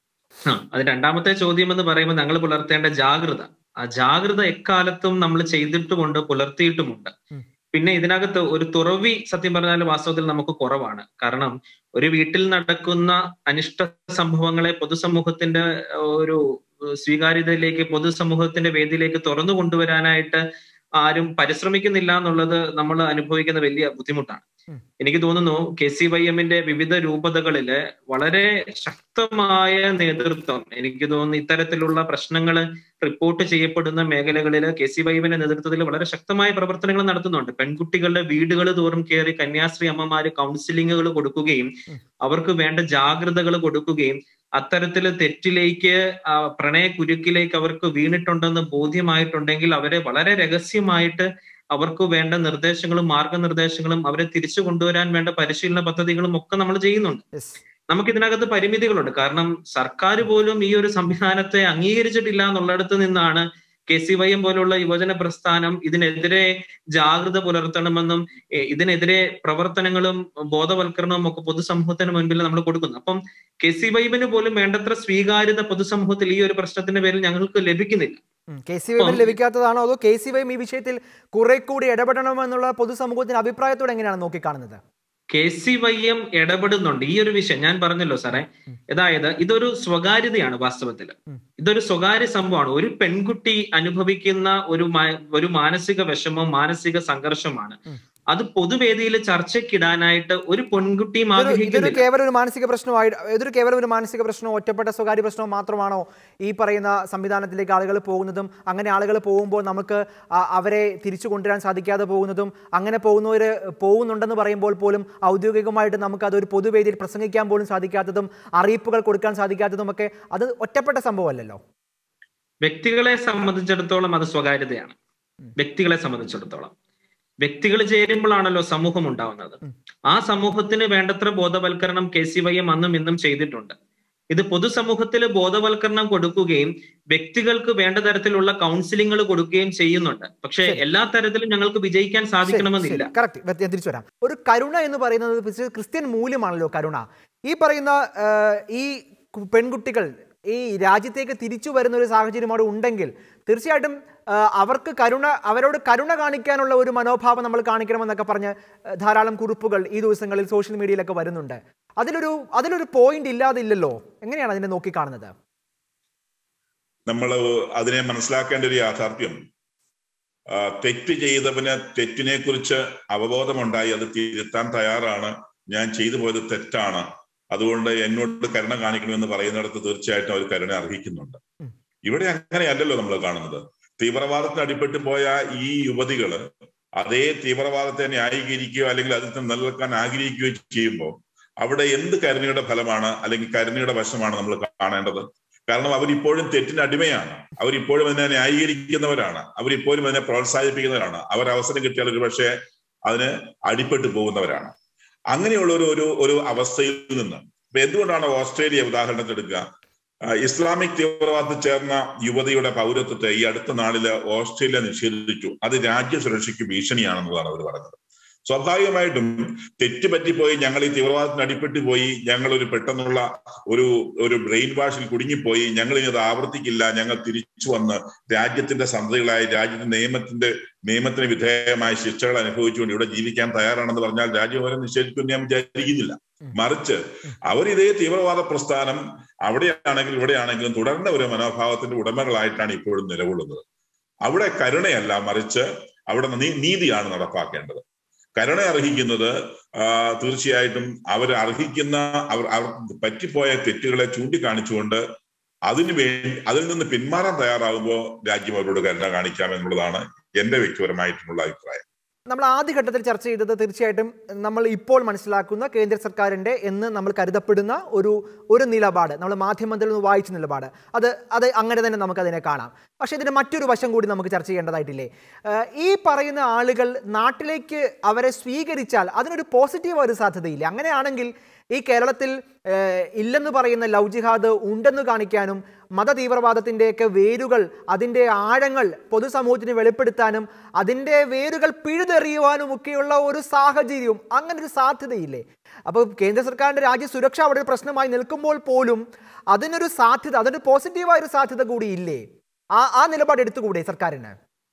ആ അത് രണ്ടാമത്തെ ചോദ്യം എന്ന് പറയുമ്പോൾ ഞങ്ങൾ പുലർത്തേണ്ട ജാഗ്രത ആ ജാഗ്രത എക്കാലത്തും നമ്മൾ ചെയ്തിട്ടുമുണ്ട് പുലർത്തിയിട്ടുമുണ്ട് ഉം. പിന്നെ ഇതിനകത്ത് ഒരു തുറവി സത്യം പറഞ്ഞാൽ വാസ്തവത്തിൽ നമുക്ക് കുറവാണ് കാരണം ഒരു വീട്ടിൽ നടക്കുന്ന അനിഷ്ട സംഭവങ്ങളെ പൊതുസമൂഹത്തിന്റെ ഒരു സ്വീകാര്യതയിലേക്ക് പൊതുസമൂഹത്തിന്റെ വേദിയിലേക്ക് തുറന്നു കൊണ്ടുവരാനായിട്ട് ആരും പരിശ്രമിക്കുന്നില്ല എന്നുള്ളത് നമ്മൾ അനുഭവിക്കുന്ന വലിയ ബുദ്ധിമുട്ടാണ് ഉം. എനിക്ക് തോന്നുന്നു കെ സി വൈ എമ്മിന്റെ വിവിധ രൂപതകളില് വളരെ ശക്തമായ നേതൃത്വം എനിക്ക് തോന്നുന്നു ഇത്തരത്തിലുള്ള പ്രശ്നങ്ങൾ റിപ്പോർട്ട് ചെയ്യപ്പെടുന്ന മേഖലകളിൽ കെ സി വൈ എമ്മിന്റെ നേതൃത്വത്തിൽ വളരെ ശക്തമായ പ്രവർത്തനങ്ങൾ നടത്തുന്നുണ്ട് പെൺകുട്ടികളുടെ വീടുകൾ തോറും കയറി കന്യാസ്ത്രീ അമ്മമാര് കൗൺസിലിങ്ങുകൾ കൊടുക്കുകയും ഉം. അവർക്ക് വേണ്ട ജാഗ്രതകൾ കൊടുക്കുകയും അത്തരത്തില് തെറ്റിലേക്ക് ആ, പ്രണയ കുരുക്കിലേക്ക് അവർക്ക് വീണിട്ടുണ്ടെന്ന് ബോധ്യമായിട്ടുണ്ടെങ്കിൽ അവരെ വളരെ രഹസ്യമായിട്ട് അവർക്ക് വേണ്ട നിർദ്ദേശങ്ങളും മാർഗനിർദ്ദേശങ്ങളും അവരെ തിരിച്ചു കൊണ്ടുവരാൻ വേണ്ട പരിശീലന പദ്ധതികളും ഒക്കെ നമ്മൾ ചെയ്യുന്നുണ്ട് യെസ് നമുക്ക് ഇതിനകത്ത് പരിമിതികളുണ്ട് കാരണം സർക്കാർ പോലും ഈ ഒരു സംവിധാനത്തെ അംഗീകരിച്ചിട്ടില്ല എന്നുള്ളിടത്ത് നിന്നാണ് കെ സി വൈ എം പോലുള്ള യുവജന പ്രസ്ഥാനം ഇതിനെതിരെ ജാഗ്രത പുലർത്തണമെന്നും എ, ഇതിനെതിരെ പ്രവർത്തനങ്ങളും ബോധവൽക്കരണവും ഒക്കെ പൊതുസമൂഹത്തിന് മുൻപിൽ നമ്മൾ കൊടുക്കുന്നു അപ്പം കെ സി വൈബിന് പോലും വേണ്ടത്ര സ്വീകാര്യത പൊതുസമൂഹത്തിൽ ഈ ഒരു പ്രശ്നത്തിന്റെ പേരിൽ ഞങ്ങൾക്ക് ലഭിക്കുന്നില്ല കെ സി വൈമിന് ലഭിക്കാത്തതാണോ അതോ കെ സി വൈം ഈ വിഷയത്തിൽ കുറെ കൂടി ഇടപെടണമെന്നുള്ള പൊതുസമൂഹത്തിന്റെ അഭിപ്രായത്തോടെ എങ്ങനെയാണ് നോക്കിക്കാണുന്നത് കെ സി വൈ എം ഇടപെടുന്നുണ്ട് ഈ ഒരു വിഷയം ഞാൻ പറഞ്ഞല്ലോ സാറേ അതായത് ഇതൊരു സ്വകാര്യതയാണ് വാസ്തവത്തിൽ ഉം. ഇതൊരു സ്വകാര്യ സംഭവമാണ് ഒരു പെൺകുട്ടി അനുഭവിക്കുന്ന ഒരു മാ- ഒരു മാനസിക വിഷമം മാനസിക സംഘർഷമാണ് ഉം. അത് പൊതുവേദിയിൽ ചർച്ചയ്ക്കിടാനായിട്ട് ഒരു പെൺകുട്ടിയും ഇതൊരു- ഇതൊരു ആഗ്രഹിക്കുന്നില്ല കേവലം ഒരു മാനസിക പ്രശ്നമായി ഇതൊരു കേവലം ഒരു മാനസിക പ്രശ്നമോ ഒറ്റപ്പെട്ട സ്വകാര്യ പ്രശ്നമോ മാത്രമാണോ ഈ പറയുന്ന സംവിധാനത്തിലേക്ക് ആളുകൾ പോകുന്നതും അങ്ങനെ ആളുകൾ പോകുമ്പോൾ നമുക്ക് ആ- അവരെ തിരിച്ചു കൊണ്ടുവരാൻ സാധിക്കാതെ പോകുന്നതും അങ്ങനെ പോകുന്നവർ പോകുന്നുണ്ടെന്ന് പറയുമ്പോൾ പോലും ഔദ്യോഗികമായിട്ട് നമുക്ക് അതൊരു പൊതുവേദിയിൽ പ്രസംഗിക്കാൻ പോലും സാധിക്കാത്തതും അറിയിപ്പുകൾ കൊടുക്കാൻ സാധിക്കാത്തതും ഒക്കെ അത് ഒറ്റപ്പെട്ട സംഭവമല്ലല്ലോ വ്യക്തികളെ സംബന്ധിച്ചിടത്തോളം അത് സ്വകാര്യതയാണ് വ്യക്തികളെ സംബന്ധിച്ചിടത്തോളം വ്യക്തികൾ ചേരുമ്പോഴാണല്ലോ സമൂഹം ഉണ്ടാവുന്നത് ഉം. ആ സമൂഹത്തിന് വേണ്ടത്ര ബോധവൽക്കരണം കെ സി വൈ എം അന്നും ഇന്നും ചെയ്തിട്ടുണ്ട് ഇത് പൊതുസമൂഹത്തിൽ ബോധവൽക്കരണം കൊടുക്കുകയും വ്യക്തികൾക്ക് വേണ്ട തരത്തിലുള്ള കൗൺസിലിങ്ങൾ കൊടുക്കുകയും ചെയ്യുന്നുണ്ട് പക്ഷെ ശരി. എല്ലാ തരത്തിലും ഞങ്ങൾക്ക് വിജയിക്കാൻ സാധിക്കണമെന്നില്ല കറക്റ്റ് ഞാൻ തിരിച്ചു വരാം ഒരു കരുണ എന്ന് പറയുന്നത് ക്രിസ്ത്യ- ക്രിസ്ത്യൻ മൂല്യമാണല്ലോ കരുണ ഈ പറയുന്ന ആ, ഈ കു- പെൺകുട്ടികൾ ഈ രാജ്യത്തേക്ക് തിരിച്ചു വരുന്ന ഒരു സാഹചര്യം അവിടെ ഉണ്ടെങ്കിൽ തീർച്ചയായിട്ടും ആ, അവർക്ക് കരുണ അവരോട് കരുണ കാണിക്കാനുള്ള ഒരു മനോഭാവം നമ്മൾ കാണിക്കണമെന്നൊക്കെ പറഞ്ഞ് ആ, ധാരാളം കുറിപ്പുകൾ ഈ ദിവസങ്ങളിൽ സോഷ്യൽ മീഡിയയിലൊക്കെ വരുന്നുണ്ട് അതിലൊരു അതിലൊരു പോയിന്റ് ഇല്ലാതെ ഇല്ലല്ലോ എങ്ങനെയാണ് അതിനെ നോക്കിക്കാണുന്നത് നമ്മൾ അതിനെ മനസ്സിലാക്കേണ്ട ഒരു യാഥാർത്ഥ്യം ആ, തെറ്റ് ചെയ്തവന് തെറ്റിനെ കുറിച്ച് അവബോധമുണ്ടായി അത് തിരുത്താൻ തയ്യാറാണ് ഞാൻ ചെയ്തു പോയത് തെറ്റാണ് അതുകൊണ്ട് എന്നോട് കരുണ കാണിക്കണമെന്ന് പറയുന്നിടത്ത് തീർച്ചയായിട്ടും അവർ കരുണ അർഹിക്കുന്നുണ്ട് ഉം. ഇവിടെ അങ്ങനെയല്ലല്ലോ നമ്മൾ കാണുന്നത് തീവ്രവാദത്തിന് അടിപ്പെട്ടു പോയ ഈ യുവതികള് അതേ തീവ്രവാദത്തെ ന്യായീകരിക്കുകയോ അല്ലെങ്കിൽ അതിൽ നിന്ന് നിലനിൽക്കാൻ ആഗ്രഹിക്കുകയോ ചെയ്യുമ്പോൾ അവിടെ എന്ത് കരുണയുടെ ഫലമാണ് അല്ലെങ്കിൽ കരുണയുടെ വശമാണ് നമ്മൾ കാണേണ്ടത് കാരണം അവരിപ്പോഴും തെറ്റിന് അടിമയാണ് അവരിപ്പോഴും അതിനെ ന്യായീകരിക്കുന്നവരാണ് അവരിപ്പോഴും അതിനെ പ്രോത്സാഹിപ്പിക്കുന്നവരാണ് അവർ അവസരം കിട്ടിയാൽ ഒരു പക്ഷേ അതിന് അടിപ്പെട്ടു പോകുന്നവരാണ് അങ്ങനെയുള്ള ഒരു ഒരു ഒരു അവസ്ഥയിൽ നിന്ന് ഇപ്പൊ എന്തുകൊണ്ടാണ് ഓസ്ട്രേലിയ ഉദാഹരണത്തിന് എടുക്കുക ആ, ഇസ്ലാമിക് തീവ്രവാദത്തിൽ ചേർന്ന യുവതിയുടെ പൗരത്വത്തെ ഈ അടുത്ത നാളില് ഓസ്ട്രേലിയ നിഷേധിച്ചു അത് രാജ്യ സുരക്ഷയ്ക്ക് ഭീഷണിയാണെന്നതാണ് അവർ പറഞ്ഞത് സ്വാഭാവികമായിട്ടും തെറ്റ് പറ്റിപ്പോയി ഞങ്ങൾ ഈ തീവ്രവാദത്തിന് അടിപ്പെട്ടു പോയി ഞങ്ങൾ ഒരു പെട്ടെന്നുള്ള ഒരു ഒരു ബ്രെയിൻ വാഷിൽ കുടുങ്ങിപ്പോയി ഞങ്ങൾ ഇനി അത് ആവർത്തിക്കില്ല ഞങ്ങൾ തിരിച്ചു വന്ന് രാജ്യത്തിന്റെ സന്തതികളായി രാജ്യത്തിന്റെ നിയമത്തിന്റെ നിയമത്തിന് വിധേയമായ ശിക്ഷകൾ അനുഭവിച്ചുകൊണ്ട് ഇവിടെ ജീവിക്കാൻ തയ്യാറാണെന്ന് പറഞ്ഞാൽ രാജ്യം അവരെ നിഷേധിക്കുമെന്ന് ഞാൻ വിചാരിക്കുന്നില്ല മറിച്ച് അവർ ഇതേ തീവ്രവാദ പ്രസ്ഥാനം അവിടെയാണെങ്കിലും ഇവിടെയാണെങ്കിലും തുടർന്ന ഒരു മനോഭാവത്തിന്റെ ഉടമകളായിട്ടാണ് ഇപ്പോഴും നിലകൊള്ളുന്നത് അവിടെ കരുണയല്ല മറിച്ച് അവിടെ നീ- നീതിയാണ് നടപ്പാക്കേണ്ടത് കരുണ അർഹിക്കുന്നത് ആ, തീർച്ചയായിട്ടും അവർ അർഹിക്കുന്ന അവർ അവർ പറ്റിപ്പോയ തെറ്റുകളെ ചൂണ്ടിക്കാണിച്ചുകൊണ്ട് അതിനു വേണ്ടി അതിൽ നിന്ന് പിന്മാറാൻ തയ്യാറാകുമ്പോൾ രാജ്യം അവരോട് കരുണ കാണിക്കാം എന്നുള്ളതാണ് എന്റെ വ്യക്തിപരമായിട്ടുള്ള അഭിപ്രായം നമ്മൾ ആദ്യഘട്ടത്തിൽ ചർച്ച ചെയ്തത് തീർച്ചയായിട്ടും നമ്മൾ ഇപ്പോൾ മനസ്സിലാക്കുന്ന കേന്ദ്ര സർക്കാരിൻ്റെ എന്ന് നമ്മൾ കരുതപ്പെടുന്ന ഒരു ഒരു നിലപാട് നമ്മൾ മാധ്യമത്തിൽ നിന്ന് വായിച്ച നിലപാട് അത് അത് അങ്ങനെ തന്നെ നമുക്കതിനെ കാണാം പക്ഷേ ഇതിന് മറ്റൊരു വശം കൂടി നമുക്ക് ചർച്ച ചെയ്യേണ്ടതായിട്ടില്ലേ ഏഹ് ഈ പറയുന്ന ആളുകൾ നാട്ടിലേക്ക് അവരെ സ്വീകരിച്ചാൽ അതിനൊരു പോസിറ്റീവ് ഒരു സാധ്യതയില്ല അങ്ങനെയാണെങ്കിൽ ഈ കേരളത്തിൽ ഏഹ് ഇല്ലെന്ന് പറയുന്ന ലവ് ജിഹാദ് ഉണ്ടെന്ന് കാണിക്കാനും മതതീവ്രവാദത്തിൻ്റെയൊക്കെ വേരുകൾ അതിൻ്റെ ആഴങ്ങൾ പൊതുസമൂഹത്തിന് വെളിപ്പെടുത്താനും അതിൻ്റെ വേരുകൾ പിഴുതെറിയുവാനും ഒക്കെയുള്ള ഒരു സാഹചര്യവും അങ്ങനെ ഒരു സാധ്യതയില്ലേ അപ്പോൾ കേന്ദ്ര സർക്കാരിൻ്റെ രാജ്യ സുരക്ഷ അവിടെ ഒരു പ്രശ്നമായി നിൽക്കുമ്പോൾ പോലും അതിനൊരു സാധ്യത അതിനൊരു പോസിറ്റീവായ ഒരു സാധ്യത കൂടി ഇല്ലേ ആ ആ നിലപാട് എടുത്തുകൂടെ സർക്കാരിന്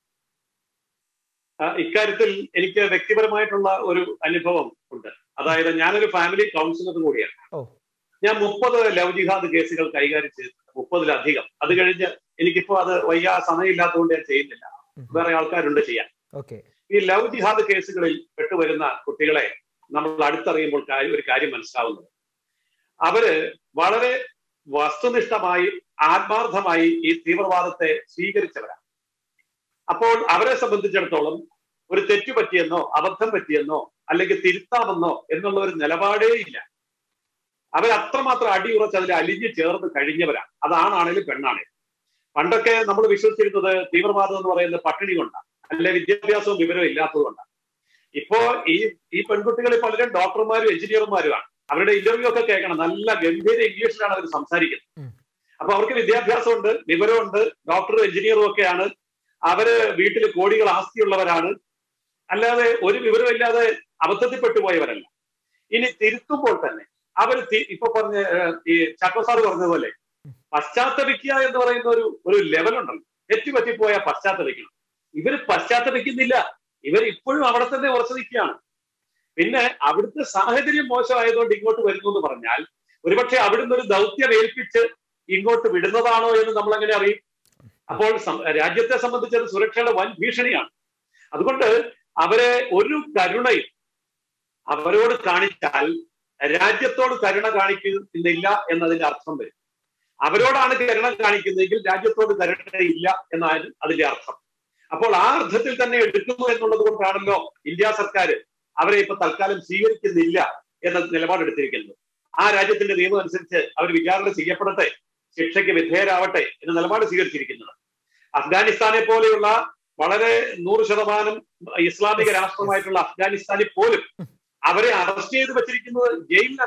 ആ, ഇക്കാര്യത്തിൽ എനിക്ക് വ്യക്തിപരമായിട്ടുള്ള ഒരു അനുഭവം ഉണ്ട് അതായത് ഞാനൊരു ഫാമിലി കൗൺസിലർ കൂടിയാണ് ഓ. ഞാൻ മുപ്പത് ലവ് ജിഹാദ് കേസുകൾ കൈകാര്യം ചെയ്തു മുപ്പതിലധികം അത് കഴിഞ്ഞ് എനിക്കിപ്പോ അത് വയ്യ സമയമില്ലാത്തതുകൊണ്ട് ഞാൻ ചെയ്യുന്നില്ല വേറെ ആൾക്കാരുണ്ട് ചെയ്യാൻ ഓക്കെ ഈ ലവ് ജിഹാദ് കേസുകളിൽ പെട്ടുവരുന്ന കുട്ടികളെ നമ്മൾ അടുത്തറിയുമ്പോൾ കാര്യം ഒരു കാര്യം മനസ്സിലാവുന്നത് അവര് വളരെ വസ്തുനിഷ്ഠമായി ആത്മാർത്ഥമായി ഈ തീവ്രവാദത്തെ സ്വീകരിച്ചവരാണ് അപ്പോൾ അവരെ സംബന്ധിച്ചിടത്തോളം ഒരു തെറ്റു പറ്റിയെന്നോ അബദ്ധം പറ്റിയെന്നോ അല്ലെങ്കിൽ തിരുത്താമെന്നോ എന്നുള്ള ഒരു നിലപാടേ ഇല്ല അവർ അത്രമാത്രം അടിയുറച്ച് അതിൽ അലിഞ്ഞു ചേർന്ന് കഴിഞ്ഞവരാണ് അതാണാണേലും പെണ്ണാണേലും പണ്ടൊക്കെ നമ്മൾ വിശ്വസിച്ചിരുന്നത് തീവ്രവാദം എന്ന് പറയുന്നത് പട്ടിണി കൊണ്ടാണ് അല്ലെ വിദ്യാഭ്യാസവും വിവരവും ഇല്ലാത്തത് കൊണ്ടാണ് ഇപ്പോ ഈ ഈ പെൺകുട്ടികളിൽ പലരും ഡോക്ടർമാരും എഞ്ചിനീയർമാരുമാണ് അവരുടെ ഇന്റർവ്യൂ ഒക്കെ കേൾക്കണം നല്ല ഗംഭീര ഇംഗ്ലീഷിലാണ് അവർ സംസാരിക്കുന്നത് ഉം. അപ്പൊ അവർക്ക് വിദ്യാഭ്യാസമുണ്ട് വിവരമുണ്ട് ഡോക്ടറും എഞ്ചിനീയറും ഒക്കെയാണ് അവര് വീട്ടിൽ കോടികൾ ആസ്തിയുള്ളവരാണ് അല്ലാതെ ഒരു വിവരമില്ലാതെ അബദ്ധത്തിൽപ്പെട്ടു പോയവരല്ല ഇനി തിരുത്തുമ്പോൾ തന്നെ അവർ ഇപ്പൊ പറഞ്ഞ ഏഹ്, ഈ ചക്കോ സാറ് പറഞ്ഞതുപോലെ പശ്ചാത്തപിക്കുക എന്ന് പറയുന്ന ഒരു ഒരു ലെവലുണ്ടല്ലോ തെറ്റുപറ്റിപ്പോയ പശ്ചാത്തപിക്കണം ഇവര് പശ്ചാത്തപിക്കുന്നില്ല ഇവർ ഇപ്പോഴും അവിടെ തന്നെ ഉറച്ചു നിൽക്കുകയാണ് പിന്നെ അവിടുത്തെ സാഹചര്യം മോശമായതുകൊണ്ട് ഇങ്ങോട്ട് വരുന്നു എന്ന് പറഞ്ഞാൽ ഒരുപക്ഷെ അവിടുന്ന് ഒരു ദൗത്യം ഏൽപ്പിച്ച് ഇങ്ങോട്ട് വിടുന്നതാണോ എന്ന് നമ്മൾ എങ്ങനെ അറിയും അപ്പോൾ സം- രാജ്യത്തെ സംബന്ധിച്ചത് സുരക്ഷയുടെ വൻ ഭീഷണിയാണ് അതുകൊണ്ട് അവരെ ഒരു കരുണയും അവരോട് കാണിച്ചാൽ രാജ്യത്തോട് കരുണ കാണിക്കുന്നില്ല എന്നതിന്റെ അർത്ഥം വരും അവരോടാണ് കരുണ കാണിക്കുന്നതെങ്കിൽ രാജ്യത്തോട് കരുണയില്ല എന്നാണ് അതിന്റെ അർത്ഥം അപ്പോൾ ആ അർത്ഥത്തിൽ തന്നെ എടുക്കുന്നു എന്നുള്ളത് കൊണ്ടാണല്ലോ ഇന്ത്യ സർക്കാർ അവരെ ഇപ്പൊ തൽക്കാലം സ്വീകരിക്കുന്നില്ല എന്ന നിലപാടെടുത്തിരിക്കുന്നത് ആ രാജ്യത്തിന്റെ നിയമം അനുസരിച്ച് അവർ വിചാരണ ചെയ്യപ്പെടട്ടെ ശിക്ഷയ്ക്ക് വിധേയരാവട്ടെ എന്ന നിലപാട് സ്വീകരിച്ചിരിക്കുന്നത് അഫ്ഗാനിസ്ഥാനെ പോലെയുള്ള വളരെ നൂറ് ശതമാനം ഇസ്ലാമിക രാഷ്ട്രമായിട്ടുള്ള അഫ്ഗാനിസ്ഥാനിൽ പോലും അവരെ അറസ്റ്റ് ചെയ്ത് വെച്ചിരിക്കുന്നത് ജയിലിനകത്താണ്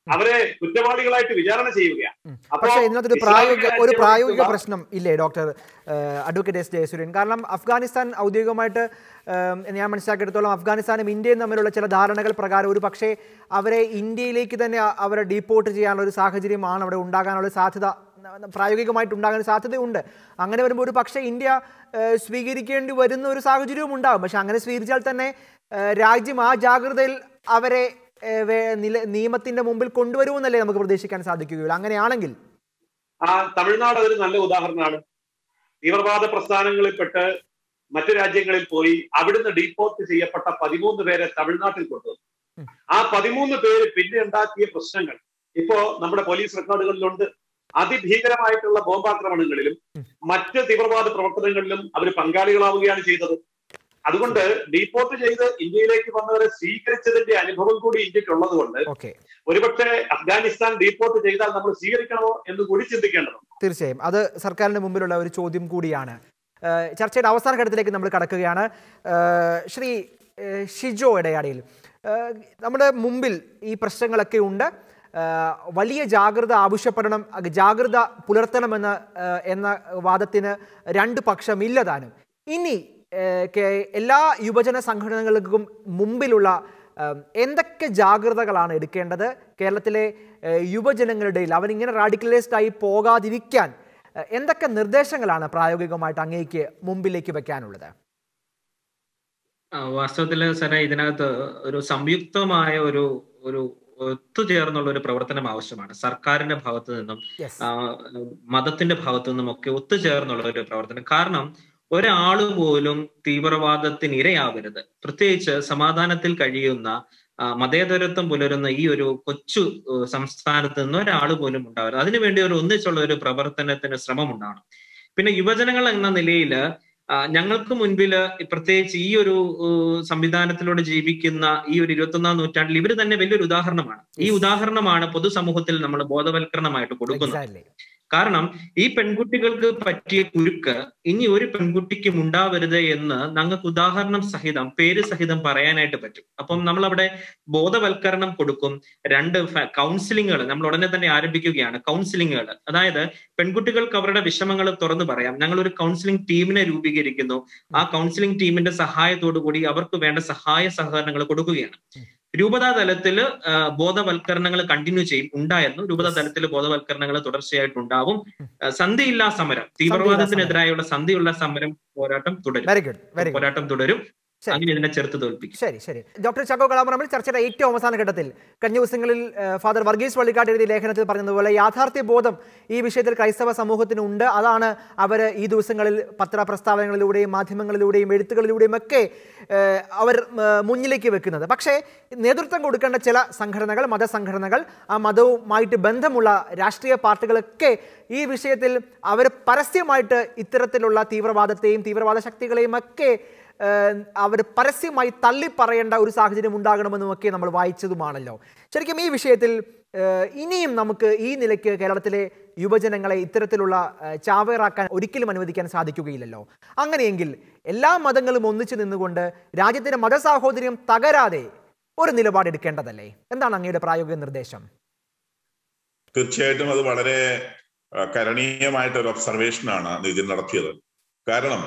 അവരെ കുറ്റവാളികളായിട്ട് വിചാരണ ചെയ്യുകയാണ് ഉം. അപ്പോ പക്ഷേ ഇതിനകത്തൊരു ഇസ്ലാമിക പ്രായോഗിക ഒരു രാജ്യമായിട്ടുള്ള- പ്രായോഗിക പ്രശ്നം ഇല്ലേ ഡോക്ടർ അഡ്വക്കേറ്റ് എസ് ജയസൂര്യൻ കാരണം അഫ്ഗാനിസ്ഥാൻ ഔദ്യോഗികമായിട്ട് ഏം, ഞാൻ മനസ്സിലാക്കിയെടുത്തോളം അഫ്ഗാനിസ്ഥാനും ഇന്ത്യയും തമ്മിലുള്ള ചില ധാരണകൾ പ്രകാരം ഒരു പക്ഷേ അവരെ ഇന്ത്യയിലേക്ക് തന്നെ അ- അവരെ ഡീപ്പോർട്ട് ചെയ്യാനുള്ള ഒരു സാഹചര്യമാണ് അവിടെ ഉണ്ടാകാനുള്ള സാധ്യത ന- പ്രായോഗികമായിട്ട് ഉണ്ടാകാൻ സാധ്യതയുണ്ട് അങ്ങനെ വരുമ്പോൾ ഒരു പക്ഷേ ഇന്ത്യ ഏഹ്, സ്വീകരിക്കേണ്ടി വരുന്ന ഒരു സാഹചര്യവും ഉണ്ടാകും പക്ഷെ അങ്ങനെ സ്വീകരിച്ചാൽ തന്നെ ഏഹ്, രാജ്യം ആ ജാഗ്രതയിൽ അവരെ ഏഹ്, വേ- നില- നിയമത്തിന്റെ മുമ്പിൽ കൊണ്ടുവരുമെന്നല്ലേ നമുക്ക് പ്രതീക്ഷിക്കാൻ സാധിക്കുകയുള്ളൂ അങ്ങനെയാണെങ്കിൽ ആ തമിഴ്നാട് ഒരു നല്ല ഉദാഹരണമാണ് തീവ്രവാദ പ്രസ്ഥാനങ്ങളിൽപ്പെട്ട് മറ്റു രാജ്യങ്ങളിൽ പോയി അവിടുന്ന് ഡീപ്പോർട്ട് ചെയ്യപ്പെട്ട പതിമൂന്ന് പേരെ തമിഴ്നാട്ടിൽ കൊണ്ടുവന്നു ഉം. ആ പതിമൂന്ന് പേര് പിന്നെ ഉണ്ടാക്കിയ പ്രശ്നങ്ങൾ ഇപ്പോ നമ്മുടെ പോലീസ് റെക്കോർഡുകളിലുണ്ട് അതിഭീകരമായിട്ടുള്ള ബോംബാക്രമണങ്ങളിലും ഉം. മറ്റ് തീവ്രവാദ പ്രവർത്തനങ്ങളിലും അവർ പങ്കാളികളാവുകയാണ് ചെയ്തത് അതുകൊണ്ട് ഡീപ്പോർട്ട് ചെയ്ത് ഇന്ത്യയിലേക്ക് വന്നവരെ സ്വീകരിച്ചതിന്റെ അനുഭവം കൂടി ഇന്ത്യക്കുള്ളത് കൊണ്ട് ഓക്കെ ഒരുപക്ഷെ അഫ്ഗാനിസ്ഥാൻ ഡീപ്പോർട്ട് ചെയ്താൽ നമ്മൾ സ്വീകരിക്കണമോ എന്ന് കൂടി ചിന്തിക്കേണ്ടതുണ്ട് തീർച്ചയായും അത് സർക്കാരിന് മുമ്പിലുള്ള ഒരു ചോദ്യം കൂടിയാണ് ഏഹ് ചർച്ചയുടെ അവസാന ഘട്ടത്തിലേക്ക് നമ്മൾ കടക്കുകയാണ് ഏഹ് ശ്രീ ഏഹ് ഷിജോ ഇടയാടിയിൽ ഏഹ് നമ്മുടെ മുമ്പിൽ ഈ പ്രശ്നങ്ങളൊക്കെ ഉണ്ട് ഏഹ് വലിയ ജാഗ്രത ആവശ്യപ്പെടണം അത് ജാഗ്രത പുലർത്തണമെന്ന് ഏഹ് എന്ന വാദത്തിന് രണ്ട് പക്ഷമില്ല താനും ഇനി ഏഹ് കേ- എല്ലാ യുവജന സംഘടനകൾക്കും മുമ്പിലുള്ള ഏഹ് എന്തൊക്കെ ജാഗ്രതകളാണ് എടുക്കേണ്ടത് കേരളത്തിലെ ഏഹ് യുവജനങ്ങളുടെ ഇടയിൽ അവനിങ്ങനെ റാഡിക്കലൈസ്ഡ് ആയി പോകാതിരിക്കാൻ ഏഹ് എന്തൊക്കെ നിർദ്ദേശങ്ങളാണ് പ്രായോഗികമായിട്ട് അങ്ങേക്ക് മുമ്പിലേക്ക് വെക്കാനുള്ളത് ആ, വാസ്തവത്തില് സാറേ ഇതിനകത്ത് ഒരു സംയുക്തമായ ഒരു ഒരു ഒത്തുചേർന്നുള്ള ഒരു പ്രവർത്തനം ആവശ്യമാണ് സർക്കാരിന്റെ ഭാഗത്തു നിന്നും യെസ് ആ, മതത്തിന്റെ ഭാഗത്തു നിന്നും ഒക്കെ ഒത്തുചേർന്നുള്ള ഒരു പ്രവർത്തനം കാരണം ഒരാള് പോലും തീവ്രവാദത്തിന് ഇരയാവരുത് പ്രത്യേകിച്ച് സമാധാനത്തിൽ കഴിയുന്ന ആ, മതേതരത്വം പുലരുന്ന ഈ ഒരു കൊച്ചു ഏഹ്, സംസ്ഥാനത്ത് നിന്ന് ഒരാൾ പോലും ഉണ്ടാവരുത് അതിനുവേണ്ടി ഒരു ഒന്നിച്ചുള്ള ഒരു പ്രവർത്തനത്തിന് ശ്രമം ഉണ്ടാവണം പിന്നെ യുവജനങ്ങൾ എന്ന നിലയിൽ ഞങ്ങൾക്ക് മുൻപിൽ പ്രത്യേകിച്ച് ഈ ഒരു ഏഹ്, സംവിധാനത്തിലൂടെ ജീവിക്കുന്ന ഈ ഒരു ഇരുപത്തൊന്നാം നൂറ്റാണ്ടിൽ ഇവർ തന്നെ വലിയൊരു ഉദാഹരണമാണ് ഈ Yes. ഉദാഹരണമാണ് പൊതുസമൂഹത്തിൽ നമ്മൾ ബോധവൽക്കരണമായിട്ട് കൊടുക്കുന്നത് എക്സാക്ട്ലി കാരണം ഈ പെൺകുട്ടികൾക്ക് പറ്റിയ കുരുക്ക് ഇനി ഒരു പെൺകുട്ടിക്കും ഉണ്ടാവരുത് എന്ന് ഞങ്ങൾക്ക് ഉദാഹരണം സഹിതം പേര് സഹിതം പറയാനായിട്ട് പറ്റും അപ്പം നമ്മൾ അവിടെ ബോധവൽക്കരണം കൊടുക്കും രണ്ട് കൗൺസിലിങ്ങുകൾ നമ്മൾ ഉടനെ തന്നെ ആരംഭിക്കുകയാണ് കൗൺസിലിങ്ങുകൾ അതായത് പെൺകുട്ടികൾക്ക് അവരുടെ വിഷമങ്ങൾ തുറന്നു പറയാം ഞങ്ങൾ ഒരു കൗൺസിലിംഗ് ടീമിനെ രൂപീകരിക്കുന്നു ആ കൗൺസിലിംഗ് ടീമിന്റെ സഹായത്തോടു കൂടി അവർക്ക് വേണ്ട സഹായ സഹകരണങ്ങൾ കൊടുക്കുകയാണ് രൂപതാ തലത്തില് ആ, ബോധവൽക്കരണങ്ങൾ കണ്ടിന്യൂ ചെയ്യും ഉണ്ടായിരുന്നു രൂപതാ തലത്തിൽ ബോധവൽക്കരണങ്ങൾ തുടർച്ചയായിട്ട് ഉണ്ടാവും ആ, സന്ധിയില്ലാ സമരം തീവ്രവാദത്തിനെതിരായുള്ള സന്ധിയുള്ള സമരം പോരാട്ടം തുടരും വെരി ഗുഡ് വെരി ഗുഡ് പോരാട്ടം തുടരും ശരി. അങ്ങനെ ഇതിനെ ചെറുത്ത് തോൽപ്പിക്കും ശരി ശരി ഡോക്ടർ ചക്കോ കളാമറമ്പിൽ ചർച്ചയുടെ ഏറ്റവും അവസാന ഘട്ടത്തിൽ കഴിഞ്ഞ ദിവസങ്ങളിൽ ഏഹ്, ഫാദർ വർഗീസ് വള്ളിക്കാട് എഴുതിയ ലേഖനത്തിൽ പറഞ്ഞതുപോലെ യാഥാർത്ഥ്യ ബോധം ഈ വിഷയത്തിൽ ക്രൈസ്തവ സമൂഹത്തിനുണ്ട് അതാണ് അവർ ഈ ദിവസങ്ങളിൽ പത്രപ്രസ്താവനകളിലൂടെയും മാധ്യമങ്ങളിലൂടെയും എഴുത്തുകളിലൂടെയും ഒക്കെ ഏഹ്, അവർ ഏഹ്, മുന്നിലേക്ക് വെക്കുന്നത് പക്ഷേ നേതൃത്വം കൊടുക്കേണ്ട ചില സംഘടനകൾ മതസംഘടനകൾ ആ മതവുമായിട്ട് ബന്ധമുള്ള രാഷ്ട്രീയ പാർട്ടികളൊക്കെ ഈ വിഷയത്തിൽ അവർ പരസ്യമായിട്ട് ഇത്തരത്തിലുള്ള തീവ്രവാദത്തെയും തീവ്രവാദ ശക്തികളെയും ഒക്കെ അവർ പരസ്യമായി തള്ളി പറയേണ്ട ഒരു സാഹചര്യം ഉണ്ടാകണമെന്നുമൊക്കെ നമ്മൾ വായിച്ചതുമാണല്ലോ ശരിക്കും ഈ വിഷയത്തിൽ ഏഹ്, ഇനിയും നമുക്ക് ഈ നിലയ്ക്ക് കേരളത്തിലെ യുവജനങ്ങളെ ഇത്തരത്തിലുള്ള ഏഹ്, ചാവേറാക്കാൻ ഒരിക്കലും അനുവദിക്കാൻ സാധിക്കുകയില്ലല്ലോ അങ്ങനെയെങ്കിൽ എല്ലാ മതങ്ങളും ഒന്നിച്ചു നിന്നുകൊണ്ട് രാജ്യത്തിന്റെ മതസാഹോദര്യം തകരാതെ ഒരു നിലപാടെടുക്കേണ്ടതല്ലേ എന്താണ് അങ്ങയുടെ പ്രായോഗിക നിർദ്ദേശം തീർച്ചയായിട്ടും അത് വളരെ ആ, കരണീയമായിട്ട് ഒരു ഒബ്സർവേഷനാണ് നിതിൻ നടത്തിയത് കാരണം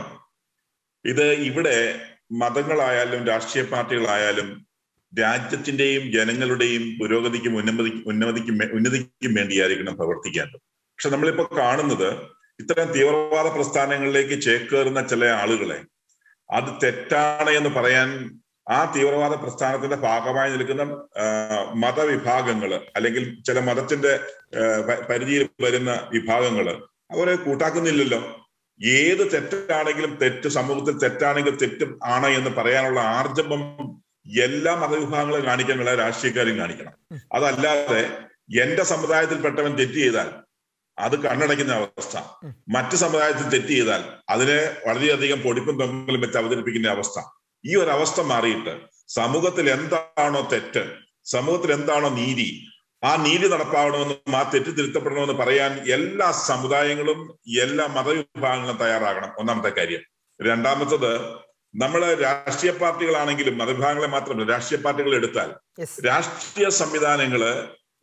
ഇത് ഇവിടെ മതങ്ങളായാലും രാഷ്ട്രീയ പാർട്ടികളായാലും രാജ്യത്തിന്റെയും ജനങ്ങളുടെയും പുരോഗതിക്കും ഉന്നമതി ഉന്നതിക്കും വേ- ഉന്നതിക്കും വേണ്ടിയായിരിക്കണം പ്രവർത്തിക്കേണ്ടത് പക്ഷെ നമ്മളിപ്പോ കാണുന്നത് ഇത്തരം തീവ്രവാദ പ്രസ്ഥാനങ്ങളിലേക്ക് ചേക്കേറുന്ന ചില ആളുകളെ അത് തെറ്റാണ് എന്ന് പറയാൻ ആ തീവ്രവാദ പ്രസ്ഥാനത്തിന്റെ ഭാഗമായി നിൽക്കുന്ന ആ, മതവിഭാഗങ്ങള് അല്ലെങ്കിൽ ചില മതത്തിന്റെ ആ, പ- പരിധിയിൽ വരുന്ന വിഭാഗങ്ങള് അവരെ കൂട്ടാക്കുന്നില്ലല്ലോ ഏത് തെറ്റാണെങ്കിലും തെറ്റ് സമൂഹത്തിൽ തെറ്റാണെങ്കിൽ തെറ്റും ആണ് എന്ന് പറയാനുള്ള ആർജവം എല്ലാ മതവിഭാഗങ്ങളും കാണിക്കാൻ എല്ലാ രാഷ്ട്രീയക്കാരും കാണിക്കണം അതല്ലാതെ എന്റെ സമുദായത്തിൽപ്പെട്ടവൻ തെറ്റ് ചെയ്താൽ അത് കണ്ണടയ്ക്കുന്ന അവസ്ഥ മറ്റു സമുദായത്തിൽ തെറ്റ് ചെയ്താൽ അതിനെ വളരെയധികം പൊടിപ്പും തൊങ്ങലും വെച്ച് അവതരിപ്പിക്കുന്ന അവസ്ഥ ഈ ഒരു അവസ്ഥ മാറിയിട്ട് സമൂഹത്തിൽ എന്താണോ തെറ്റ് സമൂഹത്തിൽ എന്താണോ നീതി ആ നീതി നടപ്പാവണമെന്നും ആ തെറ്റ് തിരുത്തപ്പെടണമെന്ന് പറയാൻ എല്ലാ സമുദായങ്ങളും എല്ലാ മതവിഭാഗങ്ങളും തയ്യാറാകണം ഒന്നാമത്തെ കാര്യം രണ്ടാമത്തത് നമ്മള് രാഷ്ട്രീയ പാർട്ടികളാണെങ്കിലും മതവിഭാഗങ്ങളെ മാത്രമല്ല രാഷ്ട്രീയ പാർട്ടികൾ എടുത്താൽ യെസ് രാഷ്ട്രീയ സംവിധാനങ്ങള്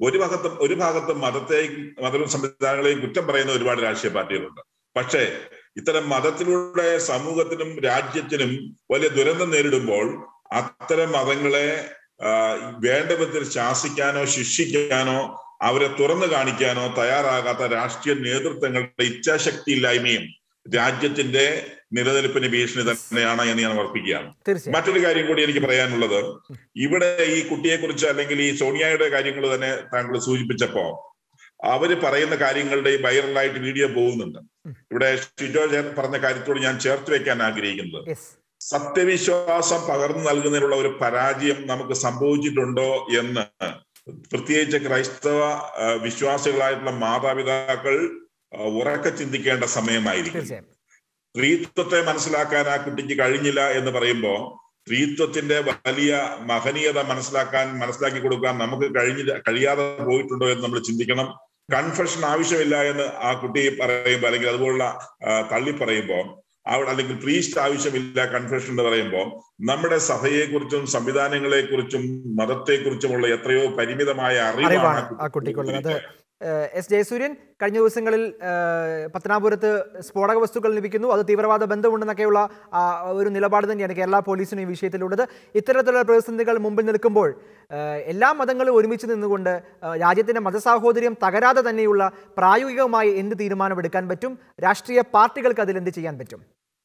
ഒരു ഭാഗത്തും ഒരു ഭാഗത്തും മതത്തെയും മത സംവിധാനങ്ങളെയും കുറ്റം പറയുന്ന ഒരുപാട് രാഷ്ട്രീയ പാർട്ടികളുണ്ട് പക്ഷേ ഇത്തരം മതത്തിലൂടെ സമൂഹത്തിനും രാജ്യത്തിനും വലിയ ദുരന്തം നേരിടുമ്പോൾ അത്തരം മതങ്ങളെ ആ, വേണ്ട വിധത്തിൽ ശാസിക്കാനോ ശിക്ഷിക്കാനോ അവരെ തുറന്നു കാണിക്കാനോ തയ്യാറാകാത്ത രാഷ്ട്രീയ നേതൃത്വങ്ങളുടെ ഇച്ഛാശക്തി ഇല്ലായ്മയും രാജ്യത്തിന്റെ നിലനിൽപ്പിന് ഭീഷണി തന്നെയാണ് എന്ന് ഞാൻ ഉറപ്പിക്കുകയാണ് തീർച്ചയായും മറ്റൊരു കാര്യം കൂടി എനിക്ക് പറയാനുള്ളത് ഇവിടെ ഈ കുട്ടിയെ കുറിച്ച് അല്ലെങ്കിൽ ഈ സോണിയയുടെ കാര്യങ്ങൾ തന്നെ താങ്കൾ സൂചിപ്പിച്ചപ്പോ അവര് പറയുന്ന കാര്യങ്ങളുടെ വൈറലായിട്ട് വീഡിയോ പോകുന്നുണ്ട് ഇവിടെ ഷിജോ ചേ- പറഞ്ഞ കാര്യത്തോട് ഞാൻ ചേർത്ത് വെക്കാൻ ആഗ്രഹിക്കുന്നത് യെസ് സത്യവിശ്വാസം പകർന്നു നൽകുന്നതിനുള്ള ഒരു പരാജയം നമുക്ക് സംഭവിച്ചിട്ടുണ്ടോ എന്ന് പ്രത്യേകിച്ച് ക്രൈസ്തവ ആ, വിശ്വാസികളായിട്ടുള്ള മാതാപിതാക്കൾ ആ, ഉറക്കെ ചിന്തിക്കേണ്ട സമയമായിരിക്കും തീർച്ചയായും സ്ത്രീത്വത്തെ മനസ്സിലാക്കാൻ ആ കുട്ടിക്ക് കഴിഞ്ഞില്ല എന്ന് പറയുമ്പോൾ സ്ത്രീത്വത്തിന്റെ വലിയ മഹനീയത മനസ്സിലാക്കാൻ മനസ്സിലാക്കി കൊടുക്കാൻ നമുക്ക് കഴിഞ്ഞില്ല കഴിയാതെ പോയിട്ടുണ്ടോ എന്ന് നമ്മൾ ചിന്തിക്കണം കൺഫെഷൻ ആവശ്യമില്ല എന്ന് ആ കുട്ടി പറയുമ്പോൾ അല്ലെങ്കിൽ അതുപോലുള്ള ആ, തള്ളി പറയുമ്പോൾ അവിടെ അല്ലെങ്കിൽ പ്രീസ്റ്റ് ആവശ്യമില്ല കൺഫെഷൻ എന്ന് പറയുമ്പോൾ നമ്മുടെ സഭയെക്കുറിച്ചും സംവിധാനങ്ങളെക്കുറിച്ചും മതത്തെക്കുറിച്ചുമുള്ള എത്രയോ പരിമിതമായ അറിവാണ് അറിവാണ് ആ ആ കുട്ടിക്കുള്ളത് അത് കുട്ടിക്ക് ഏഹ്, എസ് ജയസൂര്യൻ കഴിഞ്ഞ ദിവസങ്ങളിൽ ഏഹ്, പത്തനാപുരത്ത് സ്ഫോടക വസ്തുക്കൾ ലഭിക്കുന്നു അത് തീവ്രവാദ ബന്ധമുണ്ടെന്നൊക്കെയുള്ള ആ, ഒരു നിലപാട് തന്നെയാണ് കേരള പോലീസിനും ഈ വിഷയത്തിലുള്ളത് ഇത്തരത്തിലുള്ള പ്രതിസന്ധികൾ മുമ്പിൽ നിൽക്കുമ്പോൾ ഏഹ്, എല്ലാ മതങ്ങളും ഒരുമിച്ച് നിന്നുകൊണ്ട് ഏഹ്, രാജ്യത്തിന്റെ മതസാഹോദര്യം തകരാതെ തന്നെയുള്ള പ്രായോഗികമായി എന്ത് തീരുമാനമെടുക്കാൻ പറ്റും രാഷ്ട്രീയ പാർട്ടികൾക്ക് അതിൽ എന്ത് ചെയ്യാൻ പറ്റും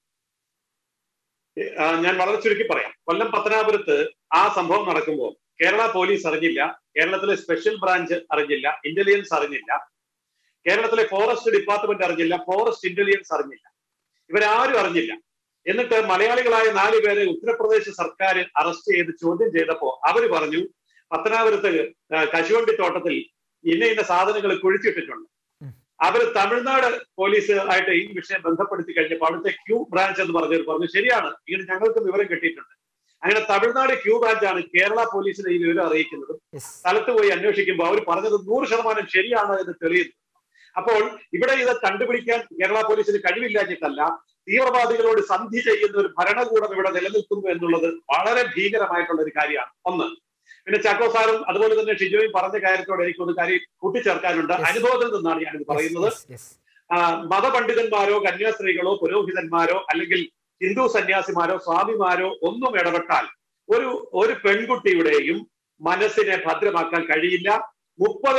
ആ, ഞാൻ വളരെ ചുരുക്കി പറയാം കൊല്ലം പത്തനാപുരത്ത് ആ സംഭവം നടക്കുമ്പോൾ കേരള പോലീസ് അറിഞ്ഞില്ല കേരളത്തിലെ സ്പെഷ്യൽ ബ്രാഞ്ച് അറിഞ്ഞില്ല ഇന്റലിജൻസ് അറിഞ്ഞില്ല കേരളത്തിലെ ഫോറസ്റ്റ് ഡിപ്പാർട്ട്മെന്റ് അറിഞ്ഞില്ല ഫോറസ്റ്റ് ഇന്റലിജൻസ് അറിഞ്ഞില്ല ഇവരാരും അറിഞ്ഞില്ല എന്നിട്ട് മലയാളികളായ നാല് പേരെ ഉത്തർപ്രദേശ് സർക്കാർ അറസ്റ്റ് ചെയ്ത് ചോദ്യം ചെയ്തപ്പോ അവര് പറഞ്ഞു പത്തനാപുരത്ത് ആ, കശുവണ്ടി തോട്ടത്തിൽ ഇന്ന ഇന്ന സാധനങ്ങൾ കുഴിച്ചിട്ടിട്ടുണ്ട് ഉം. അവര് തമിഴ്നാട് പോലീസ് ആയിട്ട് ഈ വിഷയം ബന്ധപ്പെടുത്തി കഴിഞ്ഞപ്പോൾ അവിടുത്തെ ക്യൂ ബ്രാഞ്ച് എന്ന് പറഞ്ഞവർ പറഞ്ഞു ശരിയാണ് ഇങ്ങനെ ഞങ്ങൾക്ക് വിവരം കിട്ടിയിട്ടുണ്ട് അങ്ങനെ തമിഴ്നാട് ക്യൂ ബ്രാഞ്ചാണ് കേരള പോലീസിനെ ഈ വിവരം അറിയിക്കുന്നത് യെസ് സ്ഥലത്ത് പോയി അന്വേഷിക്കുമ്പോൾ അവർ പറഞ്ഞത് നൂറ് ശതമാനം ശരിയാണ് എന്ന് തെളിയുന്നു അപ്പോൾ ഇവിടെ ഇത് കണ്ടുപിടിക്കാൻ കേരള പോലീസിന് കഴിവില്ലാഞ്ഞിട്ടല്ല തീവ്രവാദികളോട് സന്ധി ചെയ്യുന്ന ഒരു ഭരണകൂടം ഇവിടെ നിലനിൽക്കുന്നു എന്നുള്ളത് വളരെ ഭീകരമായിട്ടുള്ള ഒരു കാര്യമാണ് ഒന്ന് പിന്നെ ചാക്കോ സാറും അതുപോലെ തന്നെ ഷിജോയും പറഞ്ഞ കാര്യത്തോട് എനിക്ക് ഒരു കാര്യം കൂട്ടിച്ചേർക്കാനുണ്ട് Yes. അനുഭവത്തിൽ നിന്നാണ് ഞാനിത് പറയുന്നത് യെസ് യെസ് ആ, മതപണ്ഡിതന്മാരോ കന്യാസ്ത്രീകളോ പുരോഹിതന്മാരോ അല്ലെങ്കിൽ ഹിന്ദു സന്യാസിമാരോ സ്വാമിമാരോ ഒന്നും ഇടപെട്ടാൽ ഒരു ഒരു പെൺകുട്ടിയുടെയും മനസ്സിനെ ഭദ്രമാക്കാൻ കഴിയില്ല മുപ്പത്